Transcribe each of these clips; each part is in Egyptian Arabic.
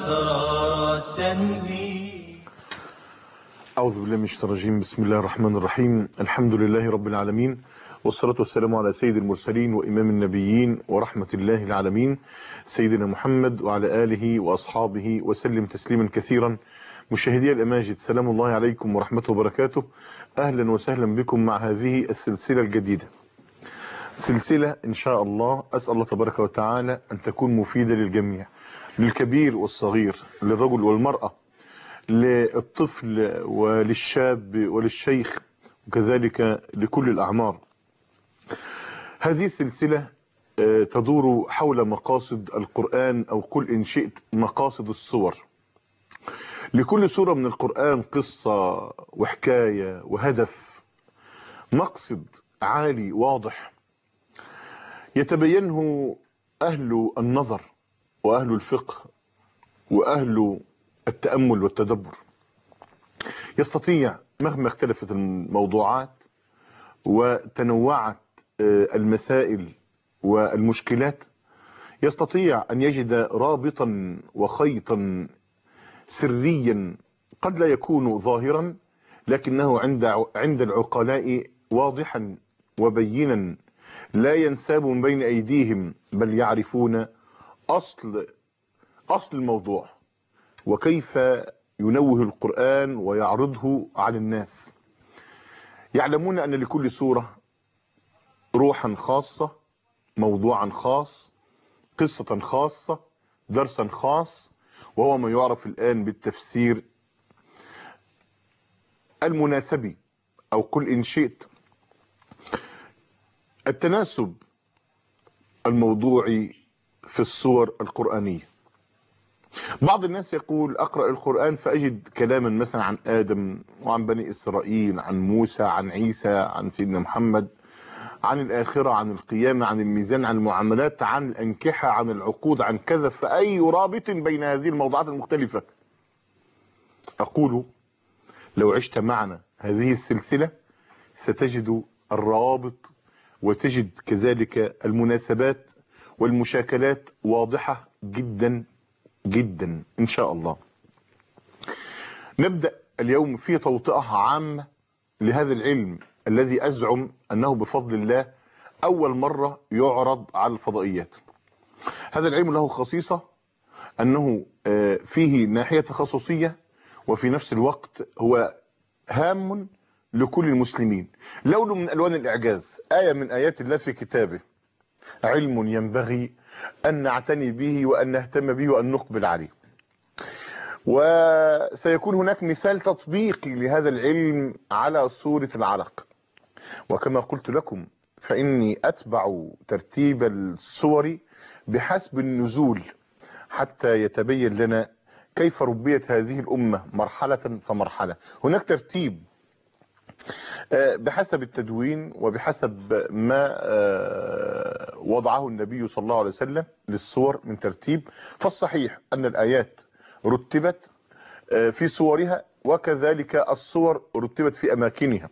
أسرار التنزيل أعوذ بالله من الشيطان الرجيم بسم الله الرحمن الرحيم الحمد لله رب العالمين والصلاة والسلام على سيد المرسلين وإمام النبيين ورحمة الله العالمين سيدنا محمد وعلى آله وأصحابه وسلم تسليما كثيرا مشاهدي الأماجد سلام الله عليكم ورحمته وبركاته أهلا وسهلا بكم مع هذه السلسلة الجديدة سلسلة إن شاء الله أسأل الله تبارك وتعالى أن تكون مفيدة للجميع للكبير والصغير للرجل والمرأة للطفل وللشاب وللشيخ وكذلك لكل الأعمار هذه السلسلة آه، تدور حول مقاصد القرآن أو كل إن شئت مقاصد الصور لكل سورة من القرآن قصة وحكاية وهدف مقصد عالي واضح يتبينه أهل النظر وأهل الفقه وأهل التأمل والتدبر يستطيع مهما اختلفت الموضوعات وتنوعت آه، المسائل والمشكلات يستطيع أن يجد رابطا وخيطا سريا قد لا يكون ظاهرا لكنه عند عند العقلاء واضحا وبينا لا ينساب من بين أيديهم بل يعرفون أصل أصل الموضوع وكيف ينوه القرآن ويعرضه على الناس يعلمون أن لكل سورة روحا خاصة موضوعا خاص قصة خاصة درسا خاص وهو ما يعرف الآن بالتفسير المناسبي أو كل إن شئت التناسب الموضوعي في الصور القرآنية بعض الناس يقول أقرأ القرآن فأجد كلاما مثلا عن آدم وعن بني إسرائيل عن موسى عن عيسى عن سيدنا محمد عن الآخرة عن القيامة عن الميزان عن المعاملات عن الأنكحة عن العقود عن كذا فأي رابط بين هذه الموضوعات المختلفة أقول لو عشت معنا هذه السلسلة ستجد الروابط وتجد كذلك المناسبات والمشاكلات واضحة جدا جدا إن شاء الله نبدأ اليوم في توطئة عامة لهذا العلم الذي أزعم أنه بفضل الله أول مرة يعرض على الفضائيات هذا العلم له خصيصة أنه آه، فيه ناحية تخصصية وفي نفس الوقت هو هام لكل المسلمين لون من ألوان الإعجاز آية من آيات الله في كتابه علم ينبغي أن نعتني به وأن نهتم به وأن نقبل عليه وسيكون هناك مثال تطبيقي لهذا العلم على صورة العلق وكما قلت لكم فإني أتبع ترتيب الصور بحسب النزول حتى يتبين لنا كيف ربيت هذه الأمة مرحلة فمرحلة هناك ترتيب آه، بحسب التدوين وبحسب ما آه، وضعه النبي صلى الله عليه وسلم للصور من ترتيب فالصحيح أن الآيات رتبت آه، في صورها وكذلك الصور رتبت في أماكنها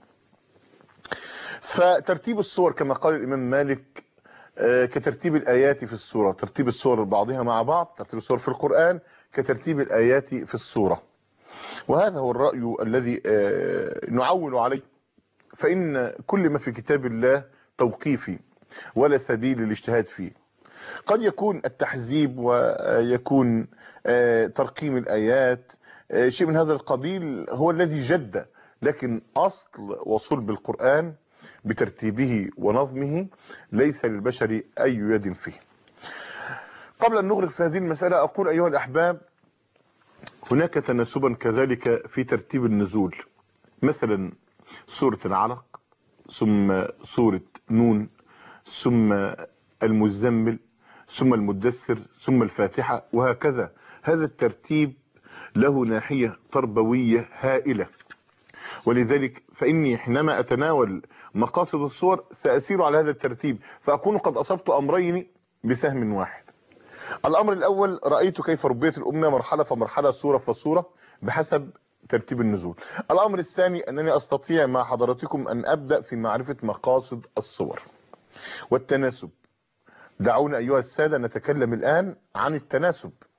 فترتيب الصور كما قال الإمام مالك آه، كترتيب الآيات في السورة ترتيب الصور بعضها مع بعض ترتيب الصور في القرآن كترتيب الآيات في السورة وهذا هو الرأي الذي آه، نعول عليه فإن كل ما في كتاب الله توقيفي ولا سبيل للاجتهاد فيه قد يكون التحزيب ويكون آه، ترقيم الآيات آه، شيء من هذا القبيل هو الذي جد لكن أصل وصلب القرآن بترتيبه ونظمه ليس للبشر أي يد فيه قبل أن نغرق في هذه المسألة أقول أيها الأحباب هناك تناسبا كذلك في ترتيب النزول مثلا سورة العلق ثم سورة نون ثم المزمل ثم المدثر ثم الفاتحة وهكذا هذا الترتيب له ناحية تربوية هائلة ولذلك فإني حينما أتناول مقاصد الصور سأسير على هذا الترتيب فأكون قد أصبت أمرين بسهم واحد الأمر الأول رأيت كيف ربيت الأمة مرحلة فمرحلة سورة فسورة بحسب ترتيب النزول الأمر الثاني أنني أستطيع مع حضراتكم أن أبدأ في معرفة مقاصد الصور والتناسب دعونا أيها السادة نتكلم الآن عن التناسب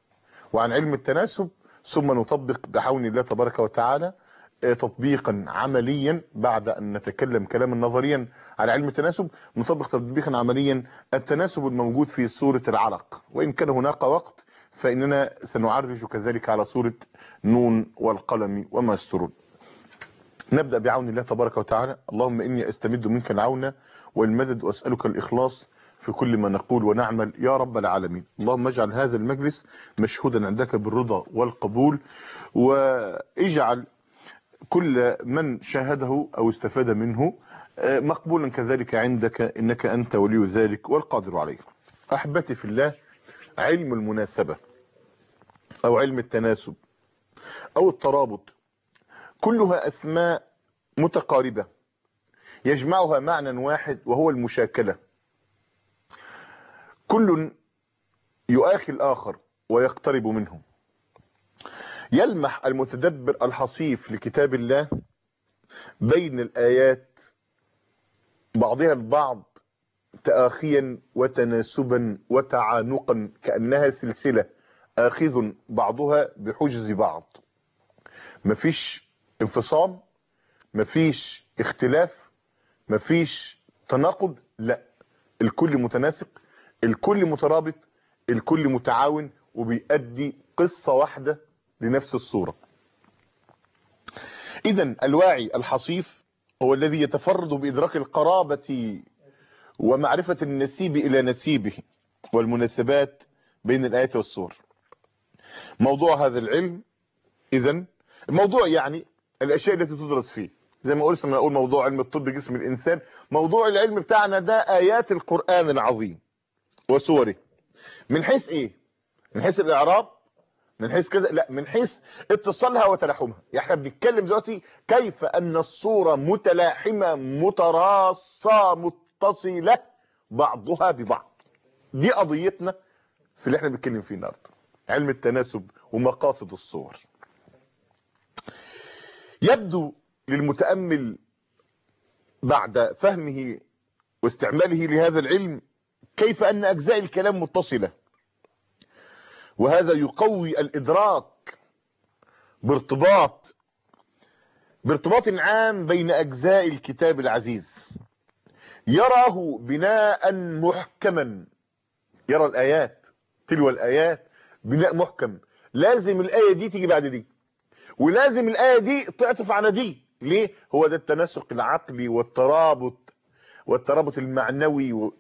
وعن علم التناسب ثم نطبق بعون الله تبارك وتعالى آه، تطبيقا عمليا بعد ان نتكلم كلاما نظريا على علم التناسب نطبق تطبيقا عمليا التناسب الموجود في سوره العلق وان كان هناك وقت فاننا سنعرج كذلك على سوره نون والقلم وما يسطرون نبدا بعون الله تبارك وتعالى اللهم اني استمد منك العون والمدد واسالك الاخلاص في كل ما نقول ونعمل يا رب العالمين اللهم اجعل هذا المجلس مشهودا عندك بالرضا والقبول واجعل كل من شاهده او استفاد منه آه، مقبولا كذلك عندك انك انت ولي ذلك والقادر عليه احبتي في الله علم المناسبه او علم التناسب او الترابط كلها اسماء متقاربه يجمعها معنى واحد وهو المشاكله كل يؤاخي الاخر ويقترب منه يلمح المتدبر الحصيف لكتاب الله بين الآيات بعضها البعض تآخيا وتناسبا وتعانقا كأنها سلسلة آخذ بعضها بحجز بعض مفيش انفصام مفيش اختلاف مفيش تناقض لا الكل متناسق الكل مترابط الكل متعاون وبيأدي قصة واحدة لنفس الصورة اذا الواعي الحصيف هو الذي يتفرد بإدراك القرابة ومعرفة النسيب إلى نسيبه والمناسبات بين الآيات والسور موضوع هذا العلم اذا الموضوع يعني الأشياء التي تدرس فيه زي ما قلت لما اقول موضوع علم الطب جسم الإنسان موضوع العلم بتاعنا ده آيات القرآن العظيم وسوره من حيث ايه من حيث الإعراب من حيث كذا لا من حيث اتصالها وتلاحمها يعني احنا بنتكلم دلوقتي كيف ان الصوره متلاحمه متراصه متصله بعضها ببعض دي قضيتنا في اللي احنا بنتكلم فيه النهارده علم التناسب ومقاصد الصور يبدو للمتامل بعد فهمه واستعماله لهذا العلم كيف ان اجزاء الكلام متصله وهذا يقوي الإدراك بارتباط بارتباط عام بين أجزاء الكتاب العزيز يراه بناء محكما يرى الآيات تلو الآيات بناء محكم لازم الآية دي تيجي بعد دي ولازم الآية دي تعطف على دي ليه هو ده التناسق العقلي والترابط والترابط المعنوي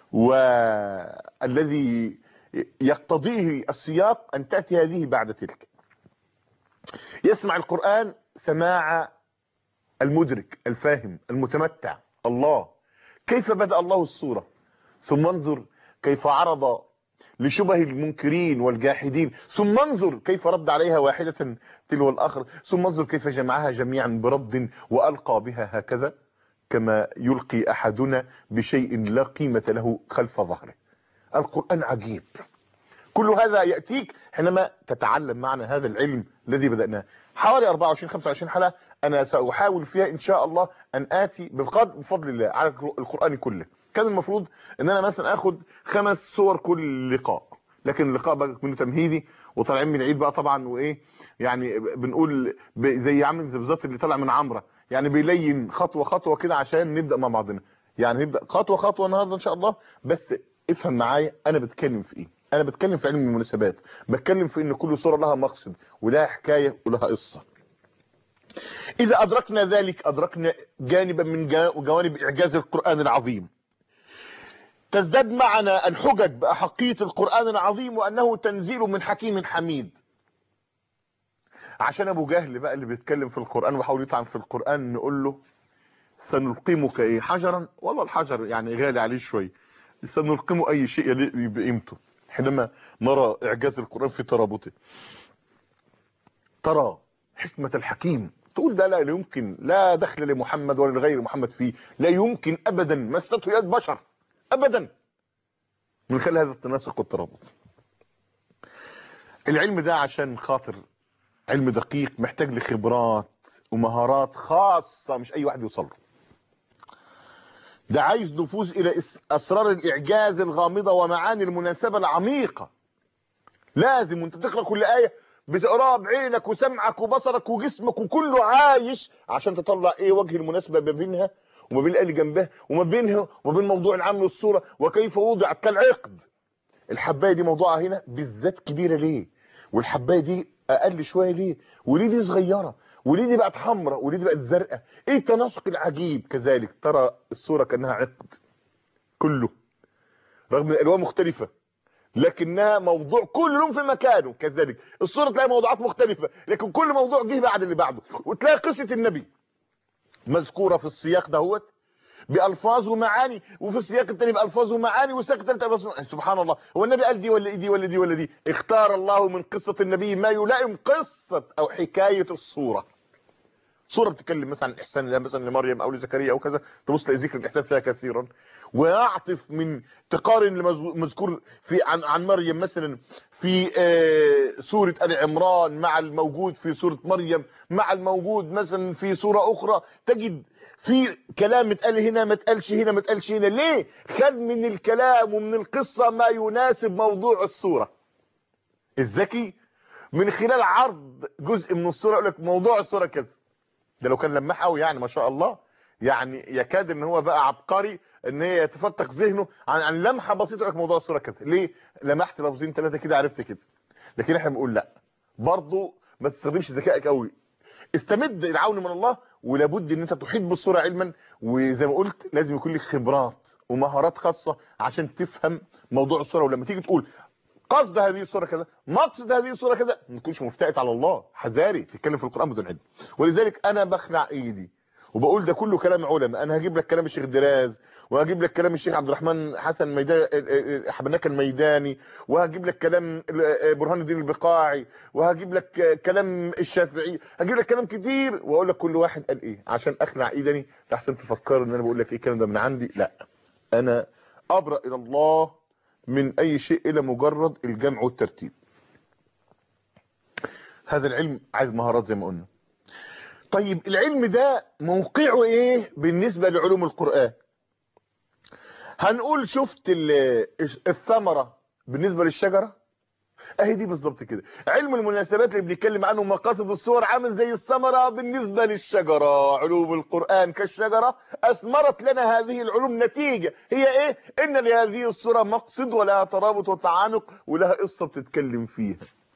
والذي يقتضيه السياق أن تأتي هذه بعد تلك يسمع القرآن سماع المدرك الفاهم المتمتع الله كيف بدأ الله السورة ثم انظر كيف عرض لشبه المنكرين والجاحدين ثم انظر كيف رد عليها واحدة تلو الآخر ثم انظر كيف جمعها جميعا برد وألقى بها هكذا كما يلقي أحدنا بشيء لا قيمة له خلف ظهره القرآن عجيب كل هذا يأتيك حينما تتعلم معنا هذا العلم الذي بدأناه حوالي 24 25 حلقة أنا سأحاول فيها إن شاء الله أن آتي بقدر بفضل الله على القرآن كله كان المفروض ان انا مثلا اخد خمس صور كل لقاء لكن اللقاء بقى منه تمهيدي وطالعين من العيد بقى طبعا وايه يعني بنقول زي عامل زبزات اللي طالع من عمره يعني بيلين خطوه خطوه كده عشان نبدا مع بعضنا يعني نبدا خطوه خطوه النهارده ان شاء الله بس افهم معايا انا بتكلم في ايه انا بتكلم في علم المناسبات بتكلم في ان كل صوره لها مقصد ولها حكايه ولها قصه اذا ادركنا ذلك ادركنا جانبا من جوانب اعجاز القران العظيم تزداد معنا الحجج باحقيه القران العظيم وانه تنزيل من حكيم حميد عشان ابو جهل بقى اللي بيتكلم في القران وحاول يطعن في القران نقول له سنلقمك ايه حجرا والله الحجر يعني غالي عليه شويه سنلقمه اي شيء يليق بقيمته حينما نرى اعجاز القران في ترابطه ترى حكمه الحكيم تقول ده لا يمكن لا دخل لمحمد ولا لغير محمد فيه لا يمكن ابدا مسته يد بشر ابدا من خلال هذا التناسق والترابط العلم ده عشان خاطر علم دقيق محتاج لخبرات ومهارات خاصة مش اي واحد يوصل له ده عايز نفوذ الى اسرار الاعجاز الغامضة ومعاني المناسبة العميقة لازم وانت بتقرا كل ايه بتقراها بعينك وسمعك وبصرك وجسمك وكله عايش عشان تطلع ايه وجه المناسبه ما بينها وما بين الايه اللي جنبها وما بينها وما بين موضوع العام للصوره وكيف وضعت كالعقد الحبايه دي موضوعها هنا بالذات كبيره ليه والحبايه دي اقل شويه ليه وليه دي صغيره وليه دي بقت حمراء وليه دي بقت زرقاء ايه التناسق العجيب كذلك ترى الصوره كانها عقد كله رغم ان الالوان مختلفه لكنها موضوع كل لون في مكانه كذلك الصوره تلاقي موضوعات مختلفه لكن كل موضوع جه بعد اللي بعده وتلاقي قصه النبي مذكوره في السياق دهوت بألفاظ ومعاني وفي السياق الثاني بألفاظ ومعاني والسياق الثالث بألفاظ ومعاني. سبحان الله هو النبي قال دي ولا دي ولا دي ولا دي اختار الله من قصة النبي ما يلائم قصة أو حكاية الصورة صورة بتتكلم مثلا عن الإحسان لا مثلا لمريم أو لزكريا أو كذا تبص تلاقي ذكر الإحسان فيها كثيرا ويعطف من تقارن المذكور في عن عن مريم مثلا في آه، سورة آل عمران مع الموجود في سورة مريم مع الموجود مثلا في سورة أخرى تجد في كلام اتقال هنا ما اتقالش هنا ما اتقالش هنا ليه خد من الكلام ومن القصة ما يناسب موضوع السورة الذكي من خلال عرض جزء من الصورة يقول لك موضوع الصورة كذا ده لو كان لماح قوي يعني ما شاء الله يعني يكاد ان هو بقى عبقري ان هي يتفتق ذهنه عن عن لمحه بسيطه يقول لك موضوع الصوره كذا ليه لمحت لفظين ثلاثه كده عرفت كده لكن احنا بنقول لا برضه ما تستخدمش ذكائك قوي استمد العون من الله ولابد ان انت تحيط بالصوره علما وزي ما قلت لازم يكون لك خبرات ومهارات خاصه عشان تفهم موضوع الصوره ولما تيجي تقول قصد هذه الصوره كذا مقصد هذه الصوره كذا ما تكونش مفتئت على الله حذاري تتكلم في القران بدون علم ولذلك انا بخلع ايدي وبقول ده كله كلام علماء انا هجيب لك كلام الشيخ دراز وهجيب لك كلام الشيخ عبد الرحمن حسن الميداني حبناك الميداني وهجيب لك كلام برهان الدين البقاعي وهجيب لك كلام الشافعي هجيب لك كلام كتير واقول لك كل واحد قال ايه عشان اخلع ايدني احسن تفكروا ان انا بقول لك ايه الكلام ده من عندي لا انا ابرأ الى الله من اي شيء الى مجرد الجمع والترتيب هذا العلم عايز مهارات زي ما قلنا طيب العلم ده موقعه ايه بالنسبة لعلوم القرآن هنقول شفت ال- الثمرة بالنسبة للشجرة اهي دي بالظبط كده علم المناسبات اللي بنتكلم عنه مقاصد الصور عامل زي الثمرة بالنسبة للشجرة علوم القرآن كالشجرة اثمرت لنا هذه العلوم نتيجة هي ايه ان لهذه الصورة مقصد ولها ترابط وتعانق ولها قصة بتتكلم فيها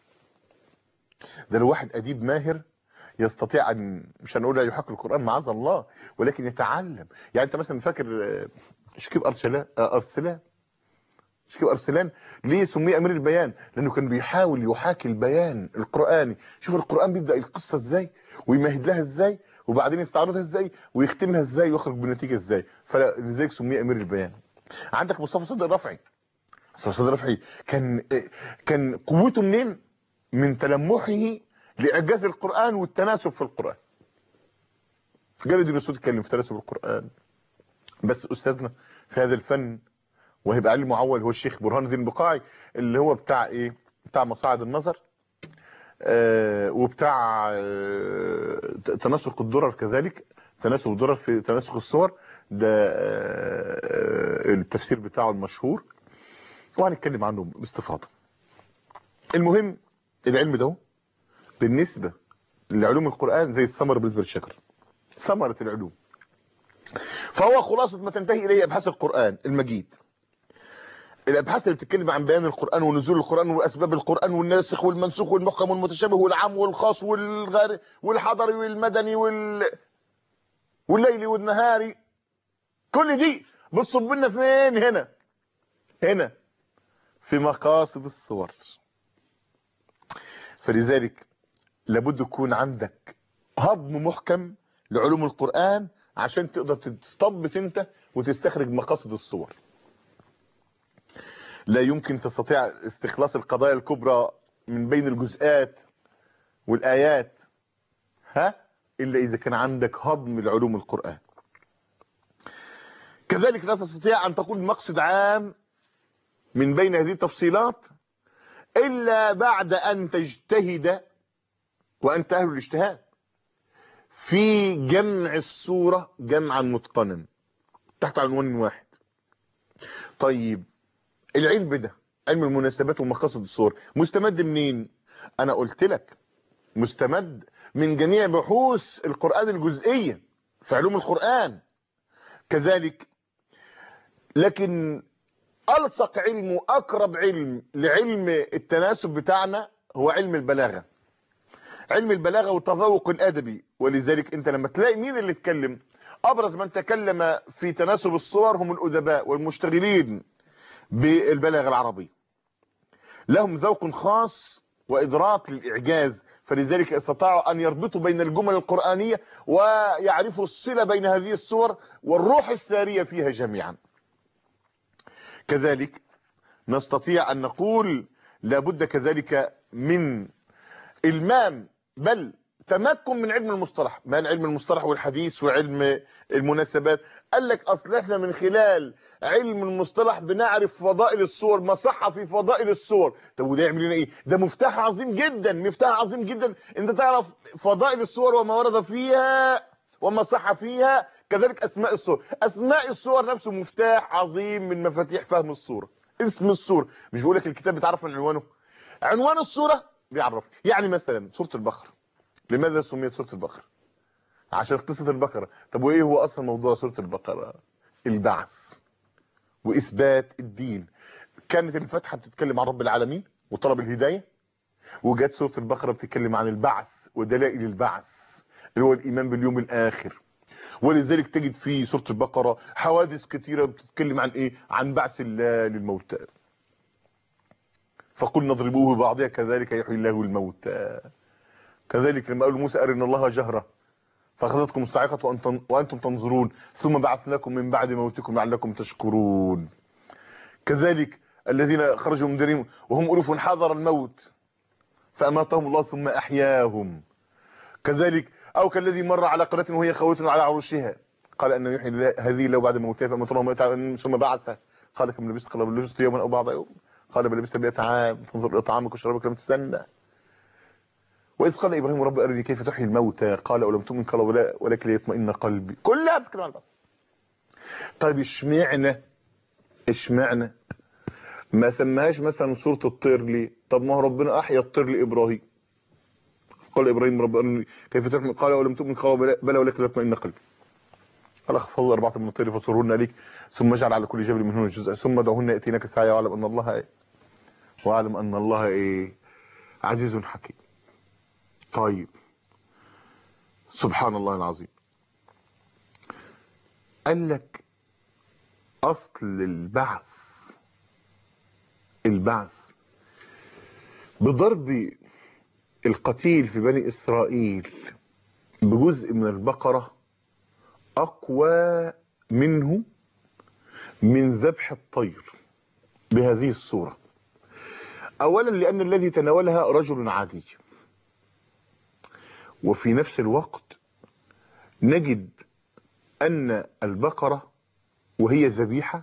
ده الواحد اديب ماهر يستطيع ان مش هنقول يحق القران معاذ الله ولكن يتعلم يعني انت مثلا فاكر آه، شكيب ارسلان آه، ارسلان شكيب ارسلان ليه سمي امير البيان لانه كان بيحاول يحاكي البيان القراني شوف القران بيبدا القصه ازاي ويمهد لها ازاي وبعدين يستعرضها ازاي ويختمها ازاي ويخرج بالنتيجه ازاي فلذلك سمي امير البيان عندك مصطفى صدق رفعي مصطفى صدق رفعي كان آه، كان قوته منين من تلمحه لإعجاز القرآن والتناسب في القرآن جلد الرسول يتكلم في تناسب القرآن بس أستاذنا في هذا الفن وهيبقى علي معول هو الشيخ برهان الدين البقاعي اللي هو بتاع ايه بتاع مصاعد النظر آه وبتاع آه تناسق الدرر كذلك تناسق الدرر في تناسق الصور ده آه التفسير بتاعه المشهور وهنتكلم عنه باستفاضه المهم العلم ده بالنسبة لعلوم القرآن زي الثمر بالنسبة للشجر ثمرة العلوم فهو خلاصة ما تنتهي إليه أبحاث القرآن المجيد الأبحاث اللي بتتكلم عن بيان القرآن ونزول القرآن وأسباب القرآن والناسخ والمنسوخ والمحكم والمتشابه والعام والخاص والغار والحضري والمدني وال والليلي والنهاري كل دي بتصب لنا فين هنا هنا في مقاصد الصور فلذلك لابد يكون عندك هضم محكم لعلوم القرآن عشان تقدر تستنبط انت وتستخرج مقاصد الصور لا يمكن تستطيع استخلاص القضايا الكبرى من بين الجزئات والآيات ها إلا إذا كان عندك هضم لعلوم القرآن كذلك لا تستطيع أن تقول مقصد عام من بين هذه التفصيلات إلا بعد أن تجتهد وأنت أهل الاجتهاد في جمع الصورة جمعا متقنا تحت عنوان واحد طيب العلم ده علم المناسبات ومقاصد الصور مستمد منين انا قلت لك مستمد من جميع بحوث القرآن الجزئية في علوم القرآن كذلك لكن ألصق علم وأقرب علم لعلم التناسب بتاعنا هو علم البلاغة علم البلاغة والتذوق الأدبي ولذلك أنت لما تلاقي مين اللي اتكلم أبرز من تكلم في تناسب الصور هم الأدباء والمشتغلين بالبلاغة العربية لهم ذوق خاص وإدراك للإعجاز فلذلك استطاعوا أن يربطوا بين الجمل القرآنية ويعرفوا الصلة بين هذه الصور والروح السارية فيها جميعا كذلك نستطيع أن نقول لابد كذلك من المام بل تمكن من علم المصطلح بين علم المصطلح والحديث وعلم المناسبات قال لك اصل احنا من خلال علم المصطلح بنعرف فضائل الصور ما صح في فضائل الصور طب وده يعمل لنا ايه ده مفتاح عظيم جدا مفتاح عظيم جدا انت تعرف فضائل الصور وما ورد فيها وما صح فيها كذلك اسماء الصور اسماء الصور نفسه مفتاح عظيم من مفاتيح فهم الصوره اسم الصوره مش بقول لك الكتاب بتعرف من عنوانه عنوان الصوره بيعرف يعني مثلا سوره البقره لماذا سميت سورة البقرة عشان قصة البقرة طب وايه هو اصلا موضوع سورة البقرة البعث واثبات الدين كانت الفاتحة بتتكلم عن رب العالمين وطلب الهداية وجت سورة البقرة بتتكلم عن البعث ودلائل البعث اللي هو الايمان باليوم الاخر ولذلك تجد في سورة البقرة حوادث كثيرة بتتكلم عن ايه عن بعث الله للموتى فقلنا اضربوه بعضها كذلك يحيي الله الموتى كذلك لما قالوا موسى أرنا الله جهرة فأخذتكم الصاعقة وأنتم, وأنتم تنظرون ثم بعثناكم من بعد موتكم لعلكم تشكرون كذلك الذين خرجوا من ديرهم وهم ألوف حذر الموت فأماتهم الله ثم أحياهم كذلك أو كالذي مر على قرية وهي خوية على عروشها قال أن يحيي هذه الله بعد موتها فأماتهم ثم بعثه قال كم لبست قال لبست يوما أو بعض يوم قال بل لبست 100 عام فانظر إلى طعامك وشرابك لم تستنى وإذ قال إبراهيم رب أرني كيف تحيي الموتى قال أولم تؤمن قال ولا ولكن ليطمئن قلبي كلها بتتكلم عن البعث طيب اشمعنى اشمعنى ما سماهاش مثلا سورة الطير ليه طب ما هو ربنا أحيا الطير لإبراهيم قال إبراهيم رب أرني كيف تحيي قال أولم تؤمن قال بلى ولكن ليطمئن قلبي قال اخفض أربعة من الطير فصرهن ليك ثم اجعل على كل جبل منهن جزء ثم دعوهن يأتينك سعيا واعلم أن الله إيه واعلم أن الله إيه عزيز حكيم طيب سبحان الله العظيم قال لك اصل البعث البعث بضرب القتيل في بني اسرائيل بجزء من البقرة اقوى منه من ذبح الطير بهذه الصورة اولا لان الذي تناولها رجل عادي وفي نفس الوقت نجد أن البقرة وهي ذبيحة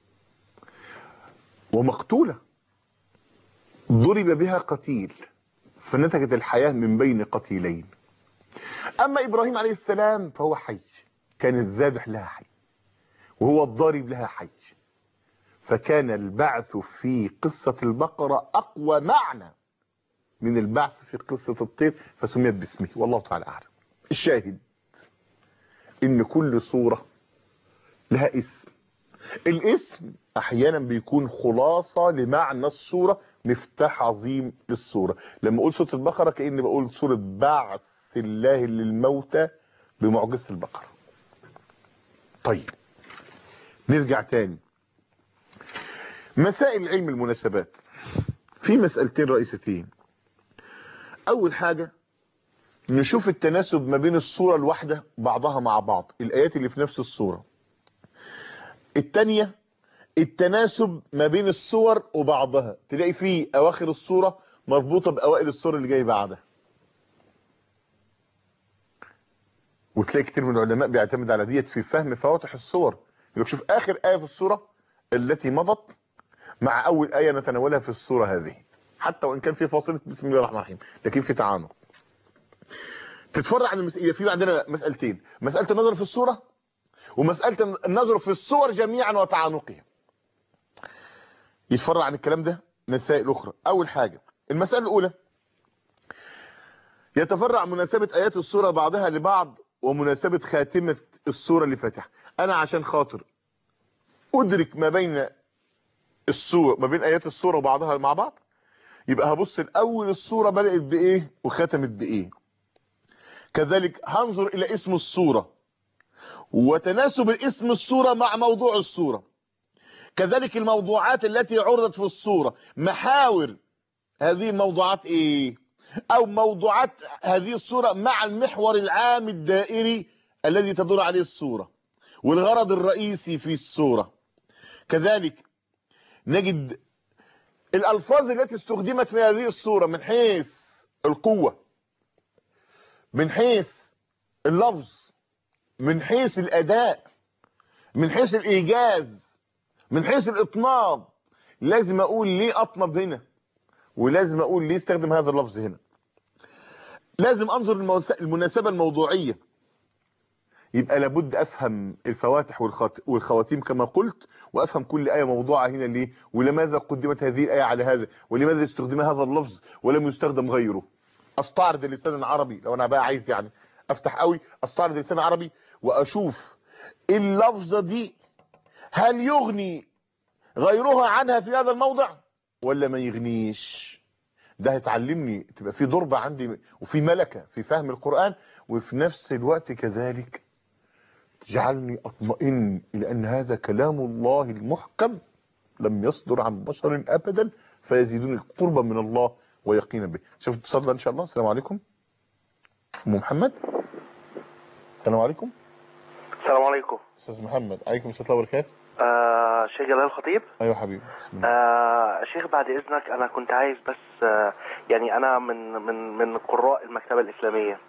ومقتولة ضرب بها قتيل فنتجت الحياة من بين قتيلين أما إبراهيم عليه السلام فهو حي كان الذابح لها حي وهو الضارب لها حي فكان البعث في قصة البقرة أقوى معنى من البعث في قصة الطير فسميت باسمه والله تعالى أعلم الشاهد إن كل صورة لها اسم الاسم أحيانا بيكون خلاصة لمعنى الصورة مفتاح عظيم للصورة لما أقول سورة البقرة كأني بقول سورة بعث الله للموتى بمعجزة البقرة طيب نرجع تاني مسائل علم المناسبات في مسألتين رئيستين اول حاجة نشوف التناسب ما بين الصورة الواحدة بعضها مع بعض الايات اللي في نفس الصورة التانية التناسب ما بين الصور وبعضها تلاقي في اواخر الصورة مربوطة باوائل الصور اللي جاي بعدها وتلاقي كتير من العلماء بيعتمد على ديت في فهم فواتح الصور يقول شوف اخر آية في الصورة التي مضت مع اول آية نتناولها في الصورة هذه حتى وان كان في فاصله بسم الله الرحمن الرحيم لكن في تعانق تتفرع عن المسألة في عندنا مسألتين مسألة النظر في الصورة ومسألة النظر في الصور جميعا وتعانقها يتفرع عن الكلام ده مسائل اخرى اول حاجه المساله الاولى يتفرع مناسبه ايات السوره بعضها لبعض ومناسبه خاتمه السوره لفاتحه انا عشان خاطر ادرك ما بين السور ما بين ايات السوره وبعضها مع بعض يبقى هبص الاول السوره بدات بايه وختمت بايه كذلك هنظر الى اسم السوره وتناسب الاسم السوره مع موضوع السوره كذلك الموضوعات التي عرضت في السوره محاور هذه الموضوعات ايه او موضوعات هذه السوره مع المحور العام الدائري الذي تدور عليه السوره والغرض الرئيسي في السوره كذلك نجد الالفاظ التي استخدمت في هذه السوره من حيث القوه من حيث اللفظ من حيث الاداء من حيث الايجاز من حيث الاطناب لازم اقول ليه اطنب هنا ولازم اقول ليه استخدم هذا اللفظ هنا لازم انظر الموس- المناسبه الموضوعيه يبقى لابد افهم الفواتح والخات- والخواتيم كما قلت وافهم كل ايه موضوعه هنا ليه ولماذا قدمت هذه الايه على هذا ولماذا استخدم هذا اللفظ ولم يستخدم غيره استعرض اللسان العربي لو انا بقى عايز يعني افتح قوي استعرض اللسان العربي واشوف اللفظه دي هل يغني غيرها عنها في هذا الموضع ولا ما يغنيش ده هتعلمني تبقى في ضربة عندي وفي ملكة في فهم القرآن وفي نفس الوقت كذلك تجعلني أطمئن إلى أن هذا كلام الله المحكم لم يصدر عن بشر أبدا فيزيدوني قربا من الله ويقينا به شوف اتصال ده إن شاء الله السلام عليكم أم محمد السلام عليكم السلام عليكم أستاذ محمد عليكم السلام ورحمة الله وبركاته آه شيخ جلال الخطيب أيوة حبيبي بسم الله آه شيخ بعد اذنك انا كنت عايز بس آه يعني انا من من من قراء المكتبه الاسلاميه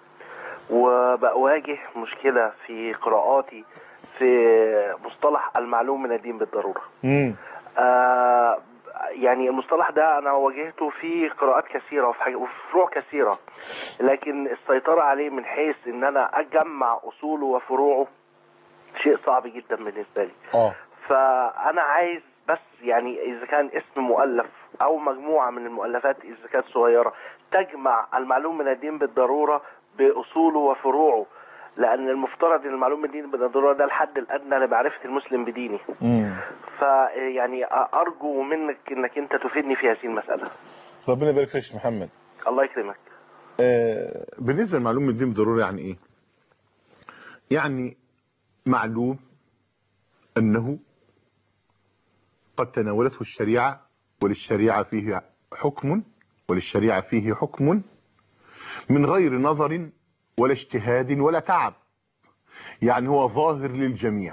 وبواجه مشكله في قراءاتي في مصطلح المعلوم من الدين بالضروره امم آه يعني المصطلح ده انا واجهته في قراءات كثيره وفي, حاجة وفي فروع كثيره لكن السيطره عليه من حيث ان انا اجمع اصوله وفروعه شيء صعب جدا بالنسبه لي اه فانا عايز بس يعني اذا كان اسم مؤلف او مجموعه من المؤلفات اذا كانت صغيره تجمع المعلوم من الدين بالضروره باصوله وفروعه لان المفترض ان المعلوم من الدين بالضروره ده الحد الادنى لمعرفه المسلم بدينه امم فيعني ارجو منك انك انت تفيدني في هذه المساله ربنا يبارك فيك يا شيخ محمد الله يكرمك آه، بالنسبة لمعلوم الدين ضروري يعني ايه يعني معلوم انه قد تناولته الشريعة وللشريعة فيه حكم وللشريعة فيه حكم من غير نظر ولا اجتهاد ولا تعب يعني هو ظاهر للجميع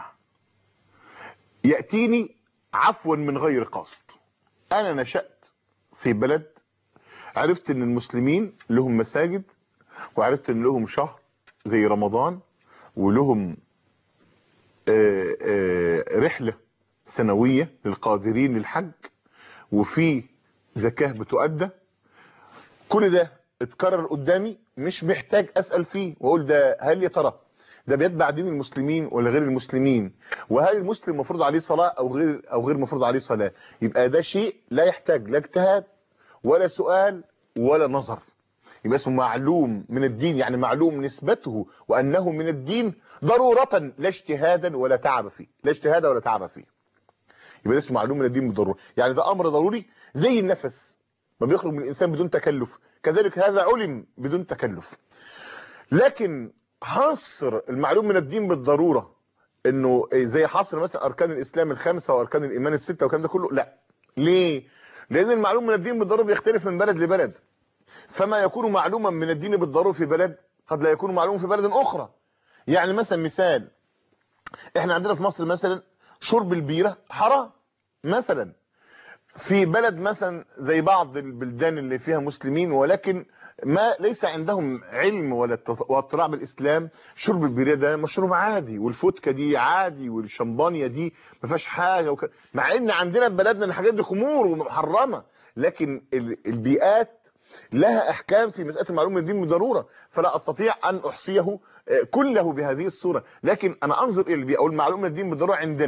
يأتيني عفوا من غير قصد انا نشأت في بلد عرفت ان المسلمين لهم مساجد وعرفت ان لهم شهر زي رمضان ولهم آه، آه، رحلة سنوية للقادرين للحج وفي زكاة بتؤدى كل ده اتكرر قدامي مش محتاج اسأل فيه واقول ده هل يا ترى ده بيتبع دين المسلمين ولا غير المسلمين وهل المسلم مفروض عليه صلاة او غير او غير مفروض عليه صلاة يبقى ده شيء لا يحتاج لا اجتهاد ولا سؤال ولا نظر يبقى اسمه معلوم من الدين يعني معلوم نسبته وأنه من الدين ضرورة لا اجتهادا ولا تعب فيه لا اجتهاد ولا تعب فيه يبقى ده اسمه معلوم من الدين بالضرورة يعني ده أمر ضروري زي النفس ما بيخرج من الإنسان بدون تكلف كذلك هذا علم بدون تكلف لكن حصر المعلوم من الدين بالضرورة انه زي حصر مثلا اركان الاسلام الخمسه واركان الايمان السته والكلام ده كله لا ليه لان المعلوم من الدين بالضروره بيختلف من بلد لبلد فما يكون معلوما من الدين بالضروره في بلد قد لا يكون معلوما في بلد اخرى يعني مثلا مثال احنا عندنا في مصر مثلا شرب البيره حرام مثلا في بلد مثلا زي بعض البلدان اللي فيها مسلمين ولكن ما ليس عندهم علم ولا اطلاع واطلاع بالاسلام شرب البيره ده مشروب عادي والفودكا دي عادي والشمبانيا دي ما فيهاش حاجه وك... مع ان عندنا في بلدنا الحاجات دي خمور ومحرمه لكن ال- البيئات لها احكام في مساله المعلومه الدين بالضروره فلا استطيع ان احصيه آه، كله بهذه الصوره لكن انا انظر الى البيئه والمعلومه الدين بالضروره عندنا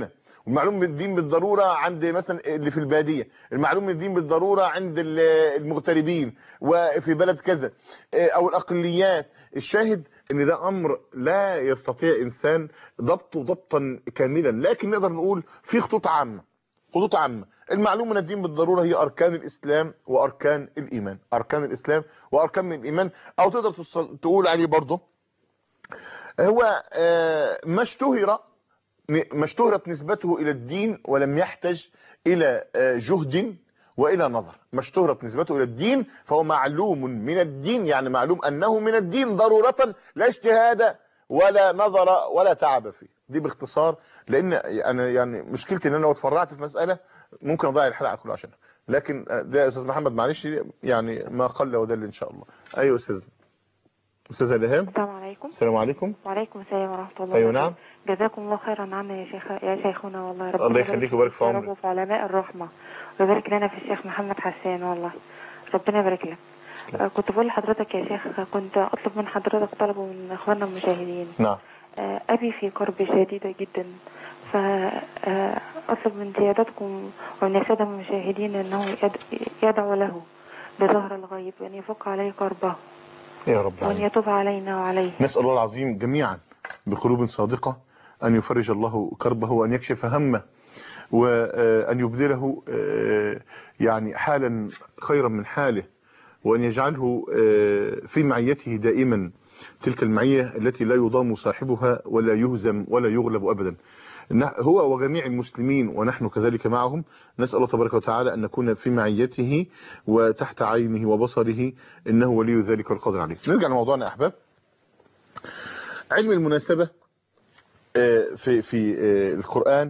المعلوم من الدين بالضروره عند مثلا اللي في الباديه المعلوم من الدين بالضروره عند ال- المغتربين وفي بلد كذا آه، او الاقليات الشاهد ان ده امر لا يستطيع انسان ضبطه ضبطا كاملا لكن نقدر نقول في خطوط عامه خطوط عامه المعلوم من الدين بالضروره هي اركان الاسلام واركان الايمان اركان الاسلام واركان من الايمان او تقدر تص- تقول عليه برضه هو آه، ما اشتهر ما اشتهرت نسبته الى الدين ولم يحتج الى آه، جهد والى نظر ما اشتهرت نسبته الى الدين فهو معلوم من الدين يعني معلوم انه من الدين ضروره لا اجتهاد ولا نظر ولا تعب فيه دي باختصار لان انا يعني مشكلتي ان انا لو اتفرعت في مساله ممكن اضيع الحلقه كلها عشانها لكن آه، ده يا استاذ محمد معلش يعني ما قل ودل ان شاء الله ايوه استاذ استاذه الهام السلام عليكم السلام عليكم وعليكم السلام ورحمة الله ايوه وبركاته. نعم جزاكم الله خيرا عنا يا شيخ يا شيخنا والله ربنا الله يبارك يخليك فيك ويبارك في يا رب عمرك. وفي علماء الرحمة ويبارك لنا في الشيخ محمد حسان والله ربنا يبارك لك آه، كنت بقول لحضرتك يا شيخ كنت أطلب من حضرتك طلب من إخواننا المشاهدين نعم آه، أبي في كرب شديدة جدا فأطلب من سيادتكم ومن السادة المشاهدين أنه يد- يدعو له بظهر الغيب أن يفك عليه كربه يا رب وأن العالمين. يتوب علينا وعليه نسأل الله العظيم جميعا بقلوب صادقة أن يفرج الله كربه وأن يكشف همه وأن يبدله آه، يعني حالا خيرا من حاله وأن يجعله آه، في معيته دائما تلك المعية التي لا يضام صاحبها ولا يهزم ولا يغلب أبدا نح- هو وجميع المسلمين ونحن كذلك معهم نسأل الله تبارك وتعالى أن نكون في معيته وتحت عينه وبصره إنه ولي ذلك والقادر عليه نرجع لموضوعنا يا أحباب علم المناسبة آه، في في آه، القرآن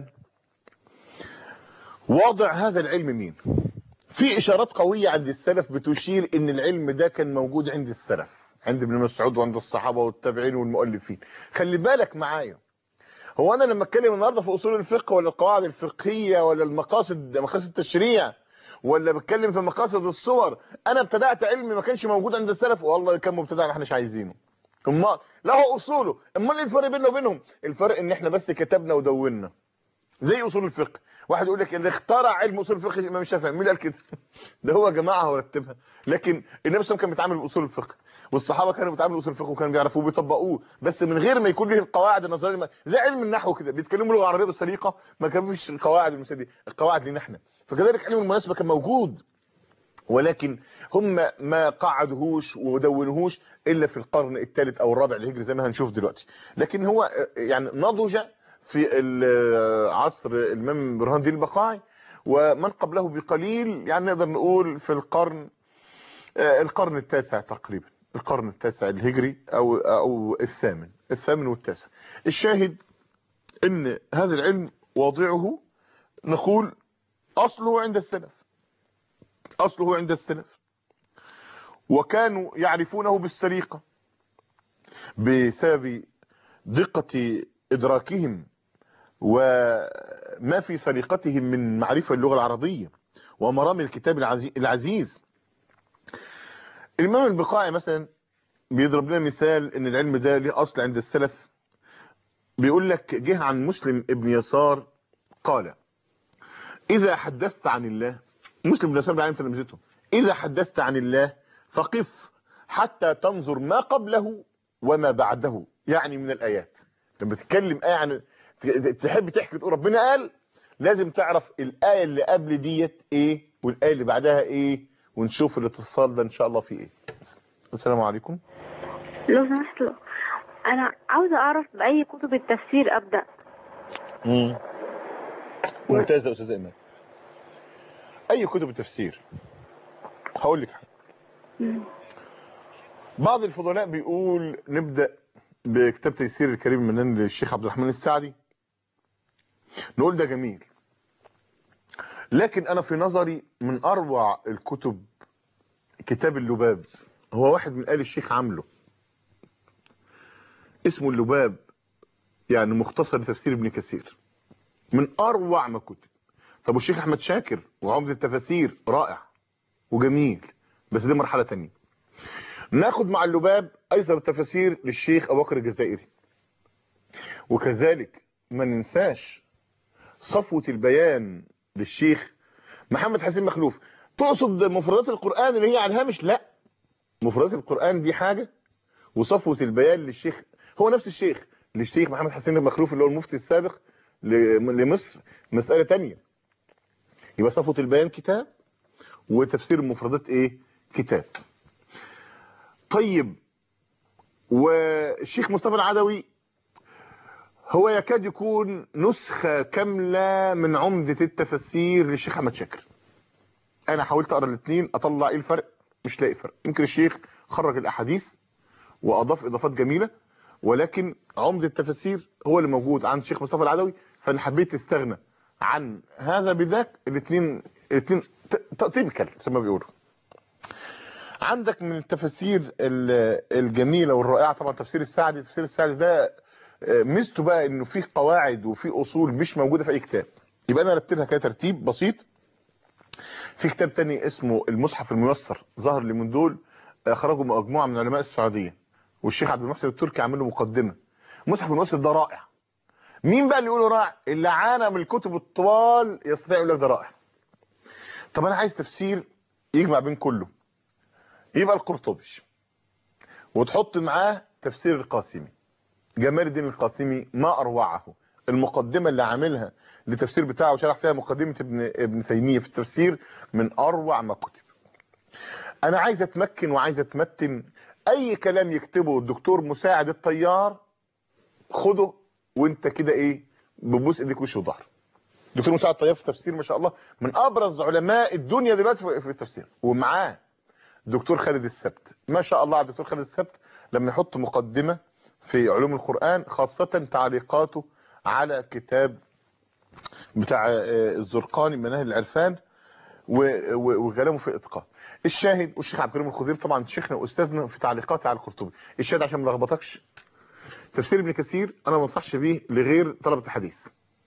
واضع هذا العلم مين في إشارات قوية عند السلف بتشير إن العلم ده كان موجود عند السلف عند ابن مسعود وعند الصحابة والتابعين والمؤلفين خلي بالك معايا هو أنا لما أتكلم النهاردة في أصول الفقه ولا القواعد الفقهية ولا المقاصد مقاصد التشريع ولا بتكلم في مقاصد الصور أنا ابتدأت علم ما كانش موجود عند السلف والله كان مبتدأ ما احناش عايزينه امال له اصوله امال ايه الفرق بيننا وبينهم الفرق ان احنا بس كتبنا ودونا زي اصول الفقه واحد يقول لك اللي اخترع علم اصول الفقه الامام الشافعي مين اللي قال كده ده هو جماعه ورتبها لكن النبي صلى الله عليه وسلم كان بيتعامل باصول الفقه والصحابه كانوا بيتعاملوا باصول الفقه وكانوا بيعرفوه وبيطبقوه بس من غير ما يكون له القواعد النظريه الم- زي علم النحو كده بيتكلموا لغه عربيه بسليقه ما كان فيش القواعد المثاليه القواعد لنا احنا فكذلك علم المناسبه كان موجود ولكن هم ما قعدوهوش ودونوهوش الا في القرن الثالث او الرابع الهجري زي ما هنشوف دلوقتي لكن هو يعني نضج في ال- عصر الامام برهان الدين البقاعي ومن قبله بقليل يعني نقدر نقول في القرن آه، القرن التاسع تقريبا القرن التاسع الهجري او او الثامن الثامن والتاسع الشاهد ان هذا العلم واضعه نقول اصله عند السلف اصله عند السلف وكانوا يعرفونه بالسرقه بسبب دقه ادراكهم وما في سرقتهم من معرفه اللغه العربيه ومرام الكتاب العزي- العزيز الامام البقاعي مثلا بيضرب لنا مثال ان العلم ده ليه اصل عند السلف بيقول لك جه عن مسلم ابن يسار قال اذا حدثت عن الله مسلم بن يسار بعلم تلمذته اذا حدثت عن الله فقف حتى تنظر ما قبله وما بعده يعني من الايات لما تتكلم ايه عن تحب تحكي تقول ربنا قال لازم تعرف الايه اللي قبل ديت ايه والايه اللي بعدها ايه ونشوف الاتصال ده ان شاء الله فيه ايه السلام عليكم لو سمحت له انا عاوزه اعرف باي كتب التفسير ابدا مم. ممتازه يا استاذ ايمان اي كتب التفسير هقول لك حاجه مم. بعض الفضلاء بيقول نبدا بكتاب تيسير الكريم المنان للشيخ عبد الرحمن السعدي نقول ده جميل لكن انا في نظري من اروع الكتب كتاب اللباب هو واحد من آل الشيخ عامله اسمه اللباب يعني مختصر لتفسير ابن كثير من اروع ما كتب طب والشيخ احمد شاكر وعمدة التفاسير رائع وجميل بس دي مرحله تانية ناخد مع اللباب ايسر التفاسير للشيخ ابو بكر الجزائري وكذلك ما ننساش صفوة البيان للشيخ محمد حسين مخلوف تقصد مفردات القرآن اللي هي على الهامش لا مفردات القرآن دي حاجة وصفوة البيان للشيخ هو نفس الشيخ للشيخ محمد حسين المخلوف اللي هو المفتي السابق ل- لمصر مسألة تانية يبقى صفوة البيان كتاب وتفسير المفردات ايه كتاب طيب والشيخ مصطفى العدوي هو يكاد يكون نسخة كاملة من عمدة التفسير للشيخ أحمد شاكر أنا حاولت أقرأ الاثنين أطلع إيه الفرق مش لاقي فرق يمكن الشيخ خرج الأحاديث وأضاف إضافات جميلة ولكن عمدة التفسير هو اللي موجود عند الشيخ مصطفى العدوي فأنا حبيت استغنى عن هذا بذاك الاثنين الاثنين تيبيكال زي ما بيقولوا عندك من التفاسير ال- الجميله والرائعه طبعا تفسير السعدي تفسير السعدي ده آه، ميزته بقى انه فيه قواعد وفيه اصول مش موجوده في اي كتاب يبقى انا رتبها كده ترتيب بسيط في كتاب تاني اسمه المصحف الميسر ظهر لي من دول اخرجه مجموعه من علماء السعوديه والشيخ عبد المحسن التركي عامل له مقدمه المصحف الميسر ده رائع مين بقى اللي يقوله رائع اللي عانى من الكتب الطوال يستطيع يقول لك ده رائع طب انا عايز تفسير يجمع بين كله يبقى القرطبي وتحط معاه تفسير القاسمي جمال الدين القاسمي ما اروعه المقدمه اللي عاملها للتفسير بتاعه وشرح فيها مقدمه ابن ابن تيميه في التفسير من اروع ما كتب انا عايز اتمكن وعايز اتمتن اي كلام يكتبه الدكتور مساعد الطيار خده وانت كده ايه ببوس ايديك وش وظهر دكتور مساعد الطيار في التفسير ما شاء الله من ابرز علماء الدنيا دلوقتي في في التفسير ومعاه دكتور خالد السبت ما شاء الله على الدكتور خالد السبت لما يحط مقدمة في علوم القرآن خاصة تعليقاته على كتاب بتاع آه، الزرقاني مناهل العرفان و- و- وكلامه في اتقان الشاهد والشيخ عبد الكريم الخضير طبعا شيخنا واستاذنا في تعليقاته على القرطبي الشاهد عشان ما لخبطكش تفسير ابن كثير انا ما انصحش بيه لغير طلبه الحديث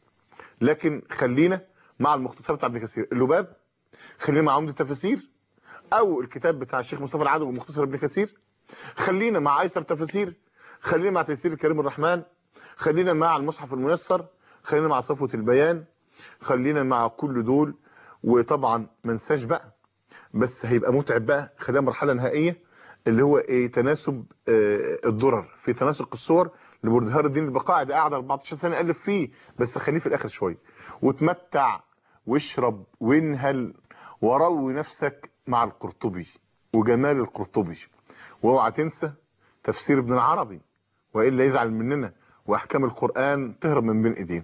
لكن خلينا مع المختصرات بتاع ابن كثير اللباب خلينا مع عمده التفاسير او الكتاب بتاع الشيخ مصطفى العدوي ومختصر ابن كثير خلينا مع ايسر تفاسير خلينا مع تيسير الكريم الرحمن خلينا مع المصحف الميسر خلينا مع صفوة البيان خلينا مع كل دول وطبعا ما ننساش بقى بس هيبقى متعب بقى خلينا مرحله نهائيه اللي هو ايه تناسب آه، الدرر في تناسق الصور لبردهار الدين البقاعي ده قاعد 14 سنه الف فيه بس خليه في الاخر شويه وتمتع واشرب وانهل وروي نفسك مع القرطبي وجمال القرطبي واوعى تنسى تفسير ابن العربي والا يزعل مننا واحكام القران تهرب من بين ايدينا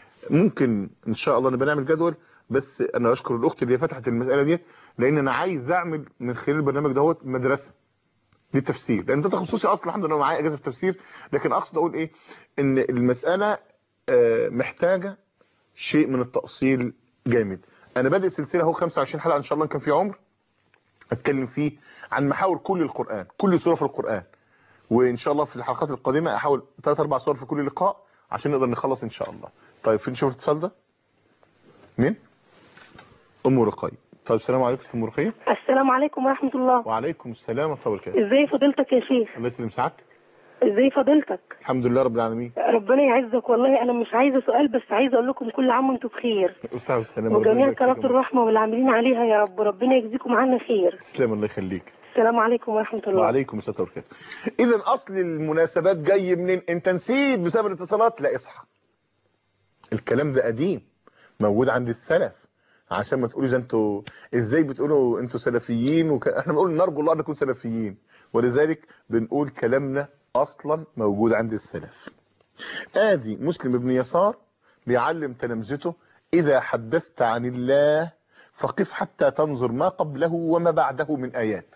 ممكن ان شاء الله نبقى نعمل جدول بس انا اشكر الاخت اللي فتحت المساله ديت لان انا عايز اعمل من خلال البرنامج دوت مدرسه للتفسير لان ده تخصصي اصلا الحمد لله معايا اجازه في التفسير لكن اقصد اقول ايه ان المساله آه، محتاجه شيء من التاصيل جامد انا بادئ سلسله اهو 25 حلقه ان شاء الله إن كان في عمر اتكلم فيه عن محاور كل القران كل سوره في القران وان شاء الله في الحلقات القادمه احاول ثلاث اربع صور في كل لقاء عشان نقدر نخلص ان شاء الله طيب فين نشوف الاتصال ده مين ام رقية طيب السلام عليكم ام رقية السلام عليكم ورحمة الله وعليكم السلام ورحمه الله وبركاته ازاي فضيلتك يا شيخ الله يسلم سعادتك ازاي فضيلتك الحمد لله رب العالمين ربنا يعزك والله انا مش عايزة سؤال بس عايزة اقول لكم كل عام وانتم بخير والسلام والسلام وجميع قناة الرحمة والعاملين عليها يا رب ربنا يجزيكم عنا خير تسلم الله يخليك السلام عليكم ورحمة الله وعليكم السلام وبركاته اذا اصل المناسبات جاي منين انت نسيت بسبب الاتصالات لا اصحى الكلام ده قديم موجود عند السلف عشان ما تقولوا ده انتوا ازاي بتقولوا انتوا سلفيين وك... احنا بنقول نرجو الله ان نكون سلفيين ولذلك بنقول كلامنا اصلا موجود عند السلف ادي مسلم ابن يسار بيعلم تلامذته اذا حدثت عن الله فقف حتى تنظر ما قبله وما بعده من ايات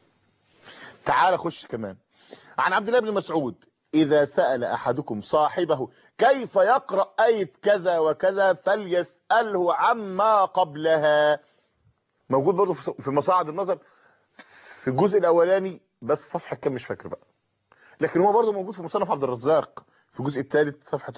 تعال خش كمان عن عبد الله بن مسعود إذا سأل أحدكم صاحبه كيف يقرأ آية كذا وكذا فليسأله عما قبلها موجود برضه في في مصاعد النظر في الجزء الأولاني بس صفحة كام مش فاكر بقى لكن هو برضه موجود في مصنف عبد الرزاق في الجزء الثالث صفحة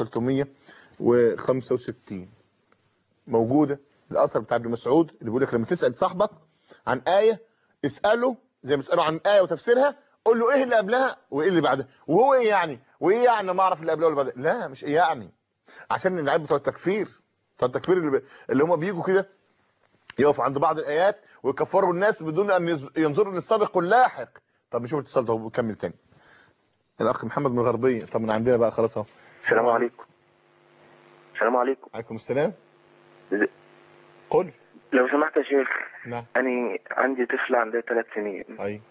365 موجودة الأثر بتاع ابن مسعود اللي بيقول لك لما تسأل صاحبك عن آية اسأله زي ما تسأله عن آية وتفسيرها قول له ايه اللي قبلها وايه اللي بعدها وهو ايه يعني وايه يعني ما اعرف اللي قبلها واللي بعدها لا مش ايه يعني عشان العيال بتوع التكفير بتاع التكفير اللي, اللي هم بيجوا كده يقف عند بعض الايات ويكفروا الناس بدون ان يز- ينظروا للسابق واللاحق طب نشوف الاتصال ده وكمل تاني الاخ محمد من الغربيه طب من عندنا بقى خلاص اهو السلام عليكم السلام عليكم عليكم السلام قل لو سمحت يا شيخ نعم أنا عندي طفلة عندها ثلاث سنين اي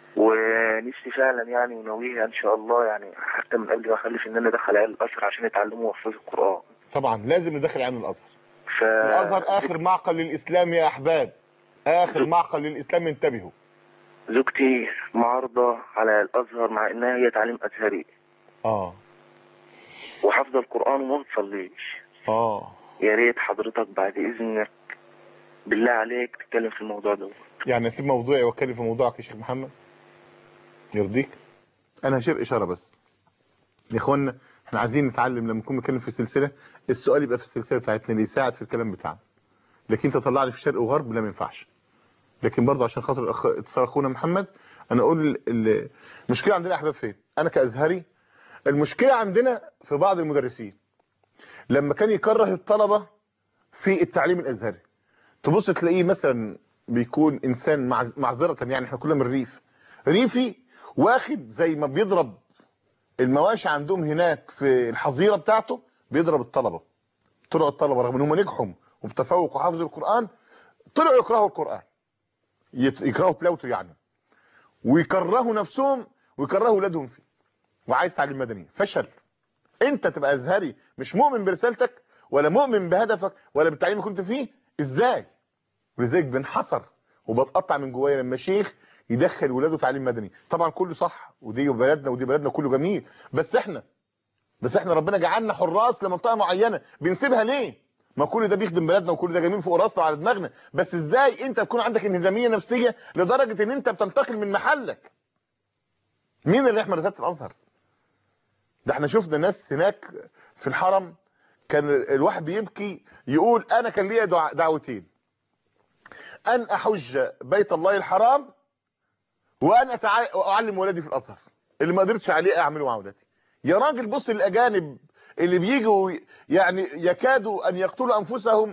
ونفسي فعلا يعني وناويها إن شاء الله يعني حتى من قبل ما أخلف إن أنا أدخل عيال الأزهر عشان يتعلموا ويحفظوا القرآن طبعا لازم ندخل عن الازهر ف الازهر اخر معقل للاسلام يا احباب اخر معقل للاسلام انتبهوا زوجتي معارضة على الأزهر مع إنها هي تعليم أزهري اه وحافظة القرآن وما بتصليش اه يا ريت حضرتك بعد إذنك بالله عليك تتكلم في الموضوع ده يعني اسيب موضوعي واتكلم في موضوعك يا شيخ محمد يرضيك انا هشير اشاره بس يا اخوانا احنا عايزين نتعلم لما نكون بنتكلم في سلسله السؤال يبقى في السلسله بتاعتنا اللي يساعد في الكلام بتاعنا لكن تطلع لي في شرق وغرب لا ما ينفعش لكن برضه عشان خاطر الأخ... اتصال اخونا محمد انا اقول ال- ال- المشكله عندنا يا احباب فين انا كازهري المشكله عندنا في بعض المدرسين لما كان يكره الطلبه في التعليم الازهري تبص تلاقيه مثلا بيكون انسان معز- معذره يعني احنا كلنا من الريف ريفي واخد زي ما بيضرب المواشي عندهم هناك في الحظيره بتاعته بيضرب الطلبه طلعوا الطلبه رغم ان هم نجحوا وبتفوق وحافظوا القران طلعوا يكرهوا القران يت- يكرهوا تلاوته يعني ويكرهوا نفسهم ويكرهوا اولادهم فيه وعايز تعليم مدني فشل انت تبقى ازهري مش مؤمن برسالتك ولا مؤمن بهدفك ولا بالتعليم اللي كنت فيه ازاي ولذلك بنحصر وبتقطع من جوايا لما شيخ يدخل ولاده تعليم مدني طبعا كله صح ودي بلدنا ودي بلدنا كله جميل بس احنا بس احنا ربنا جعلنا حراس لمنطقه معينه بنسيبها ليه ما كل ده بيخدم بلدنا وكل ده جميل فوق راسنا وعلى دماغنا بس ازاي انت تكون عندك انهزاميه نفسيه لدرجه ان انت بتنتقل من محلك مين اللي يحمل رساله الازهر ده احنا شفنا ناس هناك في الحرم كان الواحد بيبكي يقول انا كان ليا دع- دعوتين ان احج بيت الله الحرام وان أتع- اعلم ولادي في الازهر اللي ما قدرتش عليه اعمله مع ولادي يا راجل بص الاجانب اللي بيجوا يعني يكادوا ان يقتلوا انفسهم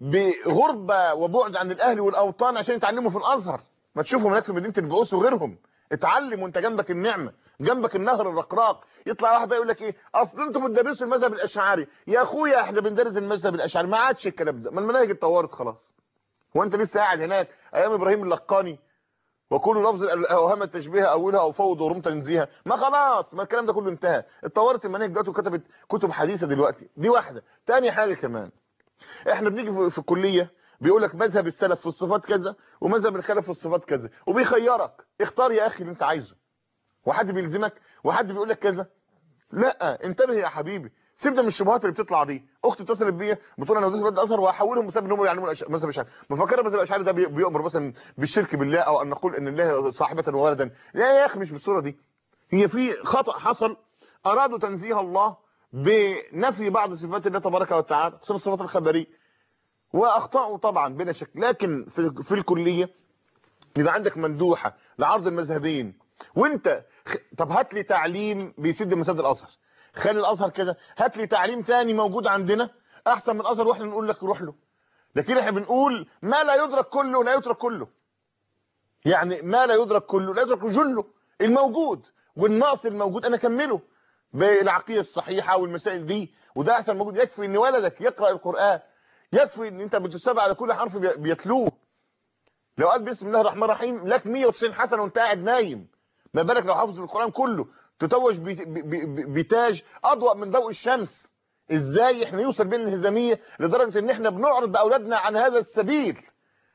بغربه وبعد عن الاهل والاوطان عشان يتعلموا في الازهر ما تشوفهم هناك في مدينه البعوث وغيرهم اتعلم وانت جنبك النعمه جنبك النهر الرقراق يطلع واحد بقى يقول لك ايه اصل انتوا بتدرسوا المذهب الاشعري يا اخويا احنا بندرس المذهب الاشعري ما عادش الكلام ده ما المناهج اتطورت خلاص هو انت لسه قاعد هناك ايام ابراهيم اللقاني وكل لفظ الاوهام التشبيه اولها او فوض ورم تنزيها ما خلاص ما الكلام ده كله انتهى اتطورت المناهج دلوقتي وكتبت كتب حديثه دلوقتي دي واحده تاني حاجه كمان احنا بنيجي في- في الكليه بيقول لك مذهب السلف في الصفات كذا ومذهب الخلف في الصفات كذا وبيخيرك اختار يا اخي اللي انت عايزه وحد بيلزمك وحد بيقول لك كذا لا انتبه يا حبيبي سيبنا من الشبهات اللي بتطلع دي اختي اتصلت بيا بتقول انا وديت ولاد ازهر وهحولهم بسبب انهم يعلموا الأش- مذهب الاشعري مفكره مذهب الاشعري ده بي- بيؤمر مثلا بالشرك بالله او ان نقول ان الله صاحبه وولدا لا يا اخي مش بالصوره دي هي في خطا حصل ارادوا تنزيه الله بنفي بعض صفات الله تبارك وتعالى خصوصا الصفات الخبريه واخطاوا طبعا بلا شك لكن في في الكليه يبقى عندك مندوحه لعرض المذهبين وانت خ... طب هات لي تعليم بيسد مساد الازهر خلي الازهر كده هات لي تعليم تاني موجود عندنا احسن من الازهر واحنا نقول لك روح له لكن احنا بنقول ما لا يدرك كله لا يترك كله يعني ما لا يدرك كله لا يدرك جله الموجود والناقص الموجود انا اكمله بالعقيده الصحيحه والمسائل دي وده احسن موجود يكفي ان ولدك يقرا القران يكفي ان انت بتتابع على كل حرف بي- بيتلوه لو قال بسم الله الرحمن الرحيم لك 190 حسنه وانت قاعد نايم ما بالك لو حافظ القران كله تتوج ب- ب- ب- بتاج اضوء من ضوء الشمس ازاي احنا يوصل بين الانهزاميه لدرجه ان احنا بنعرض باولادنا عن هذا السبيل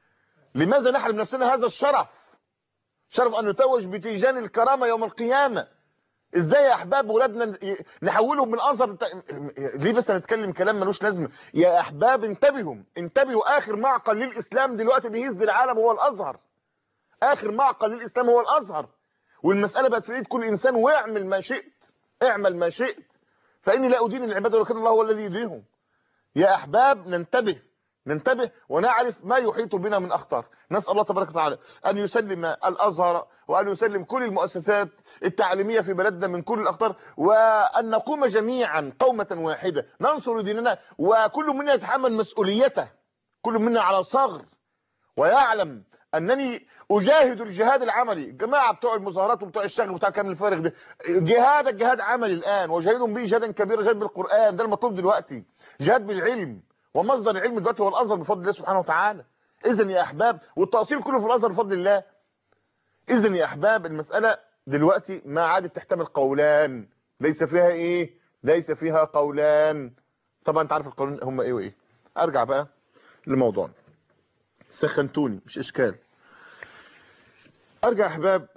لماذا نحرم نفسنا هذا الشرف شرف ان نتوج بتيجان الكرامه يوم القيامه ازاي يا احباب ولادنا ي- نحولهم من انظر ت- ليه بس هنتكلم كلام ملوش لازمه يا احباب انتبهوا انتبهوا اخر معقل للاسلام دلوقتي بيهز العالم هو الازهر اخر معقل للاسلام هو الازهر والمساله بقت في ايد كل انسان واعمل ما شئت اعمل ما شئت فاني لا ادين العباد ولكن الله هو الذي يدينهم يا احباب ننتبه ننتبه ونعرف ما يحيط بنا من اخطار نسال الله تبارك وتعالى ان يسلم الازهر وان يسلم كل المؤسسات التعليميه في بلدنا من كل الاخطار وان نقوم جميعا قومه واحده ننصر ديننا وكل منا يتحمل مسؤوليته كل منا على صغر ويعلم انني اجاهد الجهاد العملي الجماعه بتوع المظاهرات وبتوع الشغل بتاع كامل الفارغ ده جهادك جهاد عملي الان وجاهدهم به جهادا كبيرا جهاد بالقران ده المطلوب دلوقتي جهاد بالعلم ومصدر العلم دلوقتي هو الازهر بفضل الله سبحانه وتعالى اذا يا احباب والتاصيل كله في الازهر بفضل الله اذا يا احباب المساله دلوقتي ما عادت تحتمل قولان ليس فيها ايه ليس فيها قولان طبعا انت عارف القولان هم ايه وايه ارجع بقى لموضوعنا سخنتوني مش اشكال ارجع يا احباب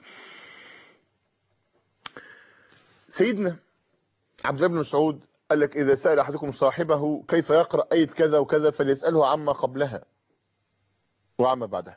سيدنا عبد الله بن مسعود قال لك اذا سال احدكم صاحبه كيف يقرا ايه كذا وكذا فليساله عما قبلها وعما بعدها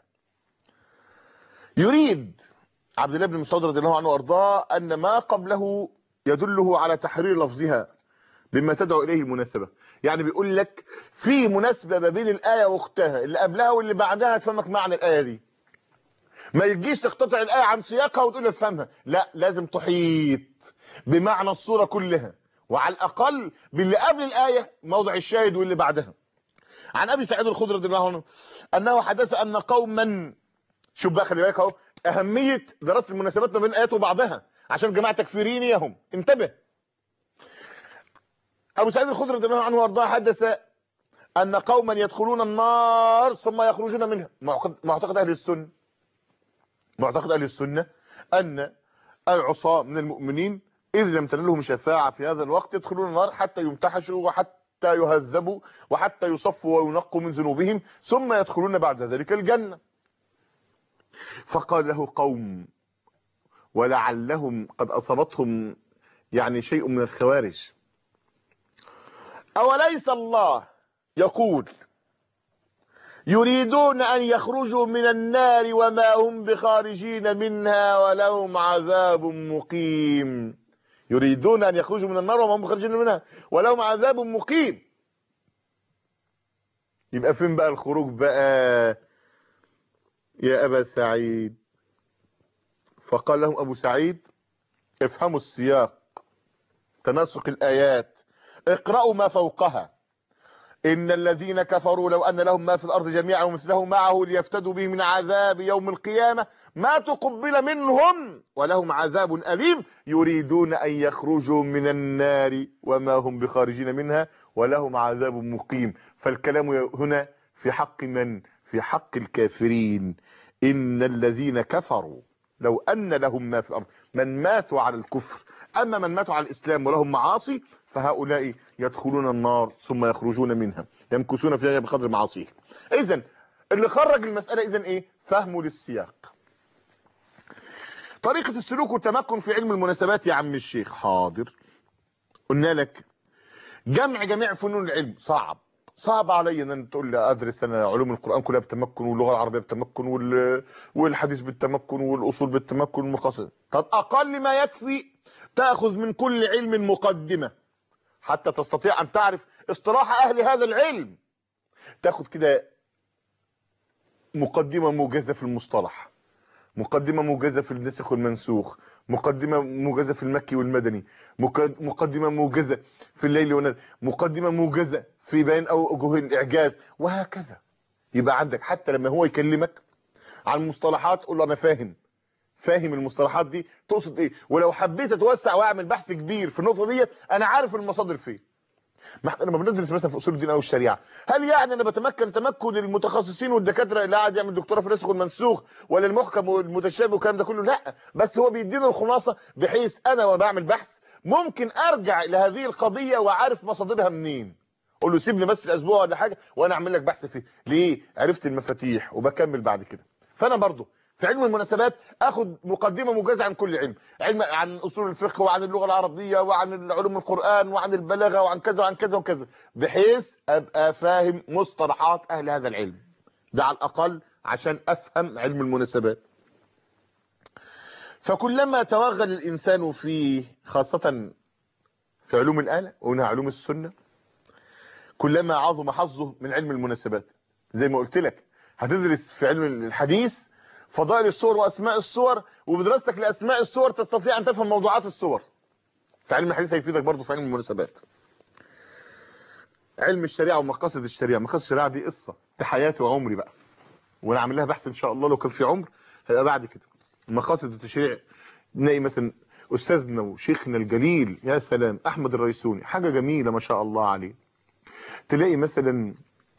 يريد عبد الله بن مسعود رضي الله عنه وارضاه ان ما قبله يدله على تحرير لفظها بما تدعو اليه المناسبه يعني بيقول لك في مناسبه ما بين الايه واختها اللي قبلها واللي بعدها تفهمك معنى الايه دي ما يجيش تقتطع الايه عن سياقها وتقول افهمها لا لازم تحيط بمعنى الصوره كلها وعلى الاقل باللي قبل الايه موضع الشاهد واللي بعدها عن ابي سعيد الخدري رضي الله عنه انه حدث ان قوما شوف بقى خلي بالك اهو اهميه دراسه المناسبات ما بين الايات وبعضها عشان الجماعه تكفيرين يهم انتبه ابو سعيد الخدري رضي الله عنه وارضاه حدث ان قوما يدخلون النار ثم يخرجون منها معتقد معتقد اهل السنه معتقد اهل السنه ان العصاه من المؤمنين اذ لم تنلهم شفاعه في هذا الوقت يدخلون النار حتى يمتحشوا وحتى يهذبوا وحتى يصفوا وينقوا من ذنوبهم ثم يدخلون بعد ذلك الجنه فقال له قوم ولعلهم قد اصابتهم يعني شيء من الخوارج أوليس الله يقول يريدون أن يخرجوا من النار وما هم بخارجين منها ولهم عذاب مقيم يريدون أن يخرجوا من النار وما هم بخارجين منها ولهم عذاب مقيم يبقى فين بقى الخروج بقى يا أبا سعيد فقال لهم أبو سعيد افهموا السياق تناسق الآيات اقرأوا ما فوقها إن الذين كفروا لو أن لهم ما في الأرض جميعا ومثله معه ليفتدوا به من عذاب يوم القيامة ما تقبل منهم ولهم عذاب أليم يريدون أن يخرجوا من النار وما هم بخارجين منها ولهم عذاب مقيم فالكلام هنا في حق من؟ في حق الكافرين إن الذين كفروا لو أن لهم ما في الأرض من ماتوا على الكفر أما من ماتوا على الإسلام ولهم معاصي فهؤلاء يدخلون النار ثم يخرجون منها يمكثون فيها بقدر معاصيهم إذا اللي خرج المسألة إذا إيه فهمه للسياق طريقة السلوك والتمكن في علم المناسبات يا عم الشيخ حاضر قلنا لك جمع جميع فنون العلم صعب صعب علي ان انت تقول لي ادرس انا علوم القران كلها بالتمكن واللغه العربيه بالتمكن وال... والحديث بالتمكن والاصول بالتمكن والمقاصد طب اقل ما يكفي تاخذ من كل علم مقدمه حتى تستطيع ان تعرف اصطلاح اهل هذا العلم تاخذ كده مقدمه موجزه في المصطلح مقدمه موجزه في النسخ والمنسوخ مقدمه موجزه في المكي والمدني مقدمه موجزه في الليل والنهار مقدمه موجزه في بيان اوجه الاعجاز وهكذا يبقى عندك حتى لما هو يكلمك عن مصطلحات قول له انا فاهم فاهم المصطلحات دي تقصد ايه ولو حبيت اتوسع واعمل بحث كبير في النقطه دي انا عارف المصادر فين ما احنا لما بندرس مثلا في اصول الدين او الشريعه هل يعني انا بتمكن تمكن المتخصصين والدكاتره اللي قاعد يعمل دكتوراه في النسخ والمنسوخ ولا المحكم والمتشابه والكلام ده كله لا بس هو بيدينا الخلاصه بحيث انا وانا بعمل بحث ممكن ارجع لهذه القضيه واعرف مصادرها منين قول له سيبني بس الاسبوع ولا حاجه وانا اعمل لك بحث فيه ليه عرفت المفاتيح وبكمل بعد كده فانا برضو في علم المناسبات اخد مقدمه موجزه عن كل علم علم عن اصول الفقه وعن اللغه العربيه وعن علوم القران وعن البلاغه وعن كذا وعن كذا وكذا بحيث ابقى فاهم مصطلحات اهل هذا العلم ده على الاقل عشان افهم علم المناسبات فكلما توغل الانسان فيه خاصه في علوم الاله وهنا علوم السنه كلما عظم حظه من علم المناسبات زي ما قلت لك هتدرس في علم الحديث فضائل الصور واسماء الصور وبدراستك لاسماء الصور تستطيع ان تفهم موضوعات الصور في علم الحديث هيفيدك برضه في علم المناسبات علم الشريعه ومقاصد الشريعه مقاصد الشريعه دي قصه دي حياتي وعمري بقى وانا عامل لها بحث ان شاء الله لو كان في عمر هيبقى بعد كده مقاصد التشريع نلاقي مثلا استاذنا وشيخنا الجليل يا سلام احمد الريسوني حاجه جميله ما شاء الله عليه تلاقي مثلا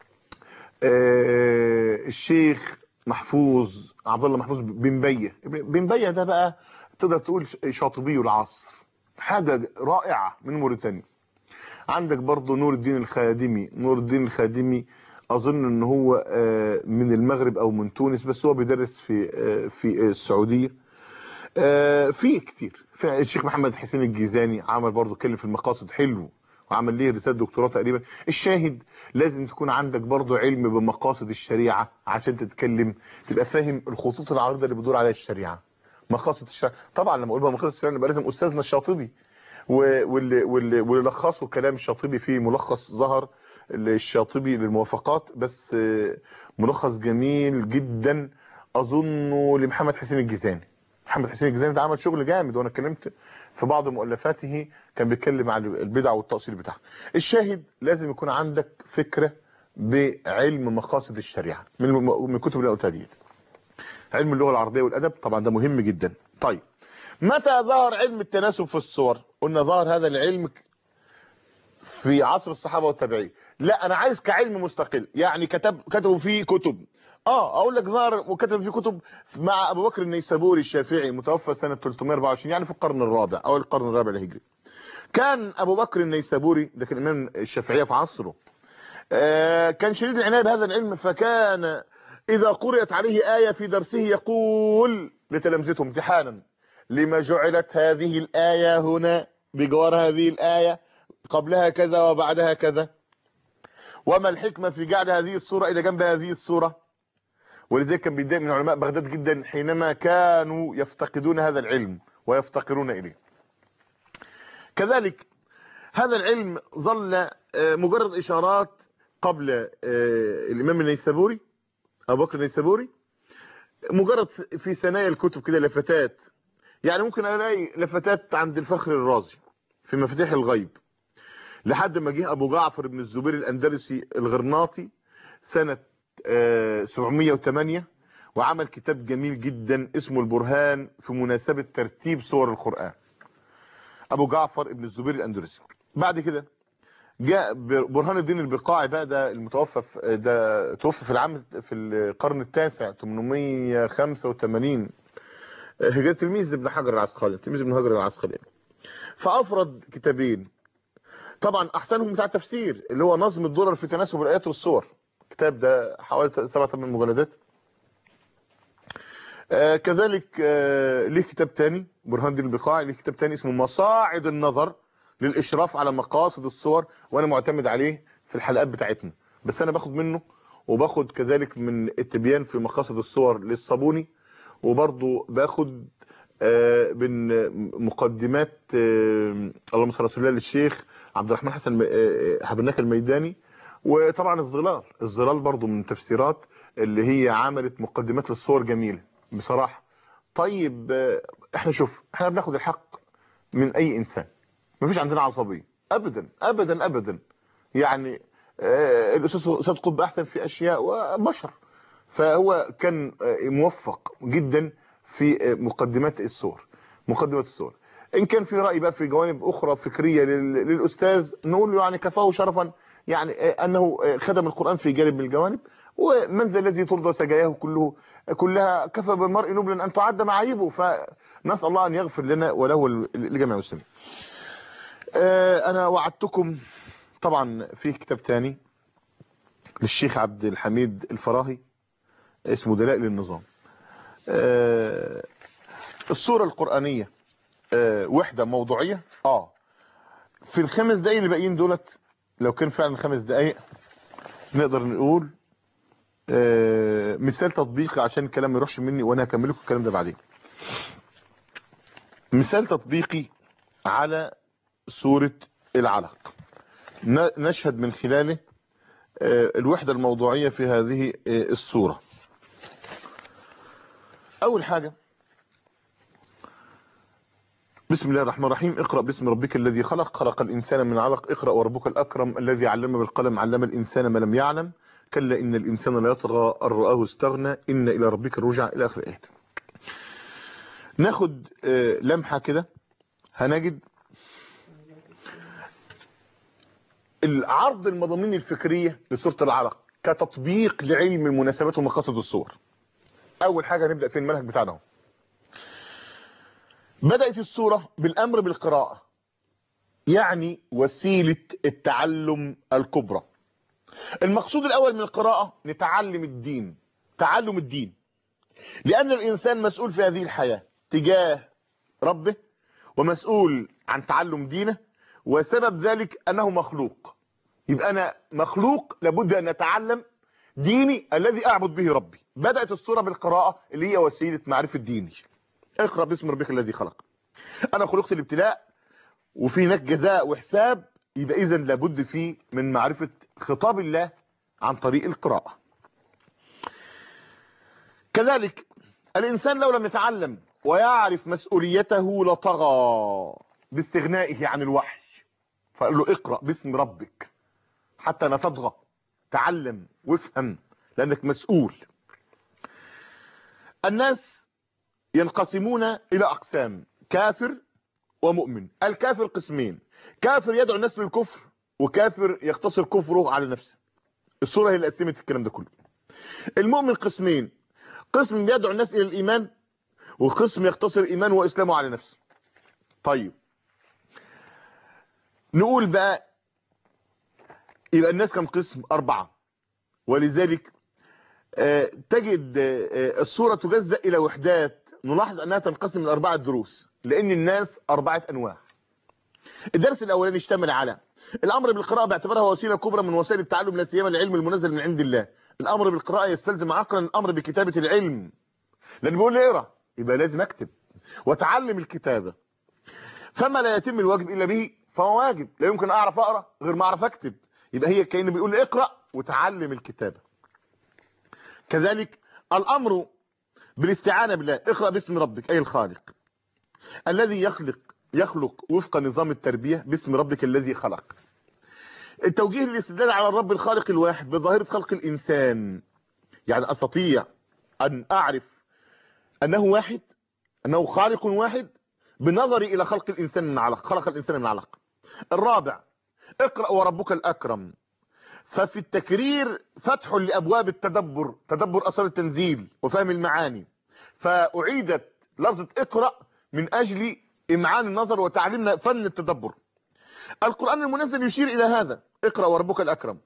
آه الشيخ محفوظ عبد الله محفوظ بن بيه بن بيه ده بقى تقدر تقول شاطبي العصر حاجه رائعه من موريتانيا عندك برضه نور الدين الخادمي نور الدين الخادمي اظن ان هو آه، من المغرب او من تونس بس هو بيدرس في آه، في السعوديه آه، في كتير في الشيخ محمد حسين الجيزاني عمل برضه اتكلم في المقاصد حلو وعمل ليه رساله دكتوراه تقريبا الشاهد لازم تكون عندك برضه علم بمقاصد الشريعه عشان تتكلم تبقى فاهم الخطوط العريضه اللي بتدور عليها الشريعه مقاصد الشريعه طبعا لما اقول بقى مقاصد الشريعه يبقى لازم استاذنا الشاطبي و- واللي واللي واللي لخصوا كلام الشاطبي في ملخص ظهر للشاطبي للموافقات بس آه، ملخص جميل جدا اظنه لمحمد حسين الجيزاني محمد حسين الجيزاني ده عمل شغل جامد وانا اتكلمت في بعض مؤلفاته كان بيتكلم عن البدع والتأصيل بتاعها الشاهد لازم يكون عندك فكرة بعلم مقاصد الشريعة من الم- من الكتب اللي أنا قلتها ديت علم اللغة العربية والأدب طبعا ده مهم جدا طيب متى ظهر علم التناسب في الصور قلنا ظهر هذا العلم في عصر الصحابة والتابعين لا أنا عايز كعلم مستقل يعني كتب كتبوا فيه كتب اه اقول لك ظهر وكتب فيه كتب مع ابو بكر النيسابوري الشافعي متوفى سنه 324 يعني في القرن الرابع او القرن الرابع الهجري كان ابو بكر النيسابوري ده كان امام الشافعيه في عصره آه كان شديد العنايه بهذا العلم فكان اذا قرات عليه ايه في درسه يقول لتلامذته امتحانا لما جعلت هذه الايه هنا بجوار هذه الايه قبلها كذا وبعدها كذا وما الحكمه في جعل هذه الصوره الى جنب هذه الصوره ولذلك كان بيتضايق من علماء بغداد جدا حينما كانوا يفتقدون هذا العلم ويفتقرون اليه كذلك هذا العلم ظل آه، مجرد اشارات قبل آه، الامام النيسابوري ابو بكر النيسابوري مجرد في ثنايا الكتب كده لفتات يعني ممكن الاقي لفتات عند الفخر الرازي في مفاتيح الغيب لحد ما جه ابو جعفر بن الزبير الاندلسي الغرناطي سنه آه، 708 وعمل كتاب جميل جدا اسمه البرهان في مناسبه ترتيب سور القران ابو جعفر ابن الزبير الاندلسي بعد كده جاء برهان الدين البقاعي بقى ده المتوفى في- ده توفى في العام في القرن التاسع 885 هجرة تلميذ ابن حجر العسقلاني تلميذ ابن حجر العسقلاني فافرد كتابين طبعا احسنهم بتاع التفسير اللي هو نظم الدرر في تناسب الايات والصور الكتاب ده حوالي سبعة ثمان مجلدات آه كذلك آه ليه كتاب تاني برهان الدين البقاعي ليه كتاب تاني اسمه مصاعد النظر للاشراف على مقاصد الصور وانا معتمد عليه في الحلقات بتاعتنا بس انا باخد منه وباخد كذلك من التبيان في مقاصد الصور للصابوني وبرضه باخد آه، من مقدمات آه، اللهم صل على رسول الله للشيخ عبد الرحمن حسن آه، حبناك الميداني وطبعا الظلال الظلال برضه من التفسيرات اللي هي عملت مقدمات للصور جميله بصراحه طيب آه، احنا شوف احنا بناخد الحق من اي انسان مفيش عندنا عصبيه ابدا ابدا ابدا يعني آه، الاستاذ سيد قطب احسن في اشياء وبشر فهو كان آه، موفق جدا في آه، مقدمات الصور مقدمات الصور ان كان في راي بقى في جوانب اخرى فكريه لل- للاستاذ نقول له يعني كفاه شرفا يعني آه، انه آه، خدم القران في جانب من الجوانب ومن ذا الذي ترضى سجاياه كله كلها كفى بالمرء نبلا ان تعد معايبه فنسال الله ان يغفر لنا وله لجميع المسلمين آه، انا وعدتكم طبعا في كتاب تاني للشيخ عبد الحميد الفراهي اسمه دلائل النظام آه، الصورة القرآنية آه، وحدة موضوعية اه في الخمس دقايق اللي باقيين دولت لو كان فعلا خمس دقايق نقدر نقول آه، مثال تطبيقي عشان الكلام ما يروحش مني وانا هكمل لكم الكلام ده بعدين مثال تطبيقي على سورة العلق ن- نشهد من خلاله آه، الوحدة الموضوعية في هذه آه، السورة أول حاجة بسم الله الرحمن الرحيم اقرأ باسم ربك الذي خلق خلق الإنسان من علق اقرأ وربك الأكرم الذي علم بالقلم علم الإنسان ما لم يعلم كلا إن الإنسان لا يطغى أن رآه استغنى إن إلى ربك الرجع إلى آخر الآية ناخد آه، لمحة كده هنجد العرض المضامين الفكرية لسورة العلق كتطبيق لعلم المناسبات ومقاصد الصور أول حاجة نبدأ في المنهج بتاعنا اهو. بدأت السورة بالأمر بالقراءة يعني وسيلة التعلم الكبرى المقصود الأول من القراءة نتعلم الدين تعلم الدين لأن الإنسان مسؤول في هذه الحياة تجاه ربه ومسؤول عن تعلم دينه وسبب ذلك أنه مخلوق يبقى أنا مخلوق لابد أن أتعلم ديني الذي أعبد به ربي بدأت الصورة بالقراءة اللي هي وسيلة معرفة ديني اقرأ باسم ربك الذي خلق أنا خلقت الابتلاء وفي هناك جزاء وحساب يبقى إذا لابد فيه من معرفة خطاب الله عن طريق القراءة كذلك الإنسان لو لم يتعلم ويعرف مسؤوليته لطغى باستغنائه عن الوحي فقال له اقرأ باسم ربك حتى لا تطغى تعلم وافهم لأنك مسؤول الناس ينقسمون إلى أقسام كافر ومؤمن الكافر قسمين كافر يدعو الناس للكفر وكافر يقتصر كفره على نفسه الصورة هي اللي قسمت الكلام ده كله المؤمن قسمين قسم يدعو الناس إلى الإيمان وقسم يقتصر إيمانه وإسلامه على نفسه طيب نقول بقى يبقى الناس كم قسم أربعة ولذلك آه، تجد آه، الصورة تجزأ إلى وحدات نلاحظ أنها تنقسم إلى أربعة دروس لأن الناس أربعة أنواع الدرس الأولاني اشتمل على الأمر بالقراءة باعتبارها وسيلة كبرى من وسائل التعلم لا سيما العلم المنزل من عند الله الأمر بالقراءة يستلزم عقلا الأمر بكتابة العلم لأن بيقول لي اقرا يبقى لازم أكتب وتعلم الكتابة فما لا يتم الواجب إلا به فهو واجب لا يمكن أعرف أقرأ غير ما أعرف أكتب يبقى هي كأنه بيقول لي اقرأ وتعلم الكتابة كذلك الأمر بالاستعانة بالله اقرأ باسم ربك أي الخالق الذي يخلق يخلق وفق نظام التربية باسم ربك الذي خلق التوجيه للاستدلال على الرب الخالق الواحد بظاهرة خلق الإنسان يعني أستطيع أن أعرف أنه واحد أنه خالق واحد بنظري إلى خلق الإنسان من علق خلق الإنسان من علق الرابع اقرأ وربك الأكرم ففي التكرير فتح لأبواب التدبر تدبر أثر التنزيل وفهم المعاني فأعيدت لفظة اقرأ من أجل إمعان النظر وتعليمنا فن التدبر القرآن المنزل يشير إلى هذا اقرأ وربك الأكرم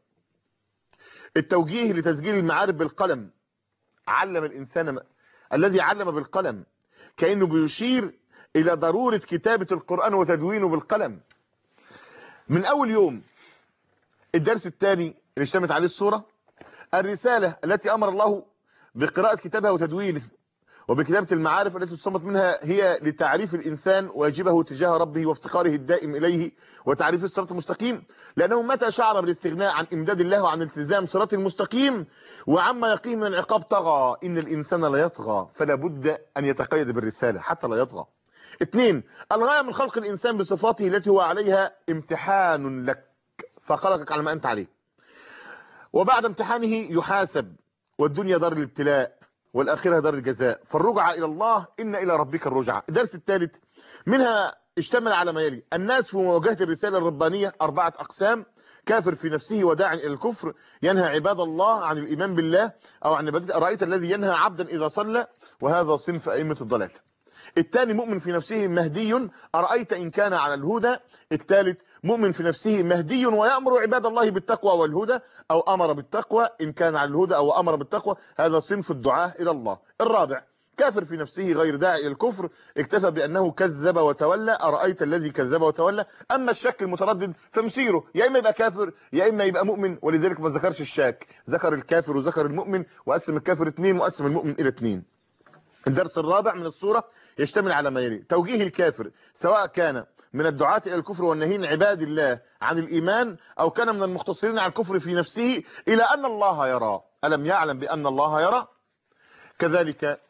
التوجيه لتسجيل المعارف بالقلم علم الإنسان ما... الذي علم بالقلم كأنه بيشير إلى ضرورة كتابة القرآن وتدوينه بالقلم من أول يوم الدرس الثاني اللي اشتمت عليه الصورة الرسالة التي أمر الله بقراءة كتابها وتدوينه وبكتابة المعارف التي تصمت منها هي لتعريف الإنسان واجبه تجاه ربه وافتقاره الدائم إليه وتعريف الصراط المستقيم لأنه متى شعر بالاستغناء عن إمداد الله وعن التزام صراط المستقيم وعما يقيه من العقاب طغى إن الإنسان لا يطغى فلا بد أن يتقيد بالرسالة حتى لا يطغى اثنين الغاية من خلق الإنسان بصفاته التي هو عليها امتحان لك فخلقك على ما أنت عليه وبعد امتحانه يحاسب والدنيا دار الابتلاء والآخرة دار الجزاء فالرجعة إلى الله إن إلى ربك الرجعة الدرس الثالث منها اشتمل على ما يلي الناس في مواجهة الرسالة الربانية أربعة أقسام كافر في نفسه وداع إلى الكفر ينهى عباد الله عن الإيمان بالله أو عن عبادة أرأيت الذي ينهى عبدا إذا صلى وهذا صنف أئمة الضلال الثاني مؤمن في نفسه مهدي أرأيت إن كان على الهدى الثالث مؤمن في نفسه مهدي ويأمر عباد الله بالتقوى والهدى أو أمر بالتقوى إن كان على الهدى أو أمر بالتقوى هذا صنف الدعاء إلى الله الرابع كافر في نفسه غير داعي إلى الكفر اكتفى بأنه كذب وتولى أرأيت الذي كذب وتولى أما الشك المتردد فمسيره يا إما يبقى كافر يا إما يبقى مؤمن ولذلك ما ذكرش الشاك ذكر الكافر وذكر المؤمن وقسم الكافر اثنين وقسم المؤمن إلى اثنين الدرس الرابع من الصورة يشتمل على ما يلي توجيه الكافر سواء كان من الدعاة إلى الكفر والنهين عباد الله عن الإيمان أو كان من المختصرين على الكفر في نفسه إلى أن الله يرى ألم يعلم بأن الله يرى كذلك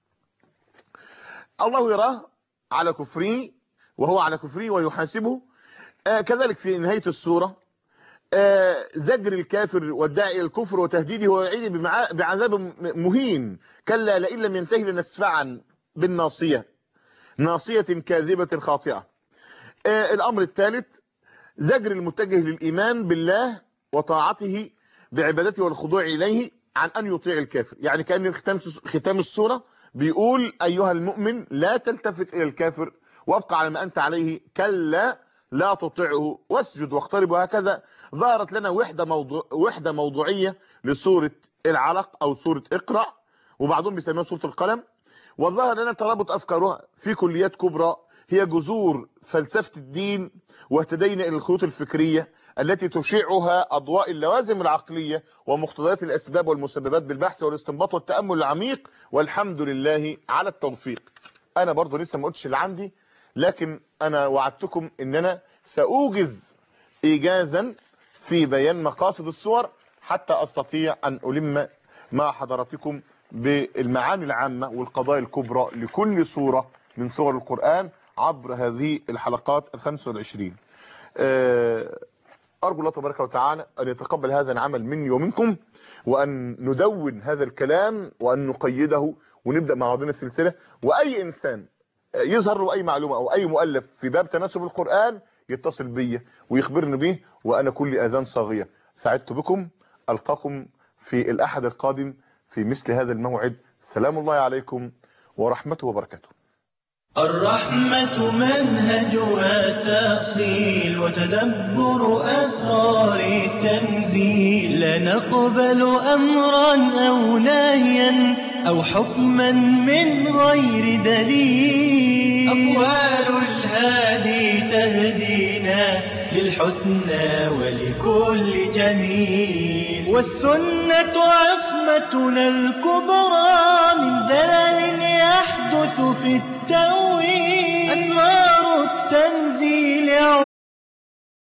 الله يراه على كفره وهو على كفره ويحاسبه آه كذلك في نهاية السورة آه زجر الكافر والداعي الى الكفر وتهديده ووعيده بمع- بعذاب م- مهين كلا لئن لم ينتهي لنسفعا بالناصية ناصية كاذبة خاطئة آه الأمر الثالث زجر المتجه للإيمان بالله وطاعته بعبادته والخضوع إليه عن أن يطيع الكافر يعني كأن ختام ختام السورة بيقول أيها المؤمن لا تلتفت إلى الكافر وابقى على ما أنت عليه كلا لا تطعه واسجد واقترب وهكذا ظهرت لنا وحدة, موضوع وحدة موضوعية لسورة العلق أو سورة اقرأ وبعضهم بيسميها سورة القلم وظهر لنا ترابط أفكارها في كليات كبرى هي جذور فلسفة الدين واهتدينا إلى الخيوط الفكرية التي تشيعها أضواء اللوازم العقلية ومقتضيات الأسباب والمسببات بالبحث والاستنباط والتأمل العميق والحمد لله على التوفيق أنا برضو لسه ما قلتش اللي عندي لكن أنا وعدتكم أن أنا سأوجز إيجازا في بيان مقاصد الصور حتى أستطيع أن ألم مع حضراتكم بالمعاني العامة والقضايا الكبرى لكل صورة من صور القرآن عبر هذه الحلقات الخمس والعشرين آه، أرجو الله تبارك وتعالى أن يتقبل هذا العمل مني ومنكم وأن ندون هذا الكلام وأن نقيده ونبدأ مع بعضنا السلسلة وأي إنسان يظهر له أي معلومة أو أي مؤلف في باب تناسب القرآن يتصل بي ويخبرني به وأنا كل أذان صاغية سعدت بكم ألقاكم في الأحد القادم في مثل هذا الموعد سلام الله عليكم ورحمته وبركاته الرحمة منهجها تأصيل وتدبر أسرار التنزيل لا نقبل أمرا أو نهيا أو حكما من غير دليل أقوال الهادي تهدينا للحسنى ولكل جميل والسنة عصمتنا الكبرى من زلل يحدث في التأويل أسرار التنزيل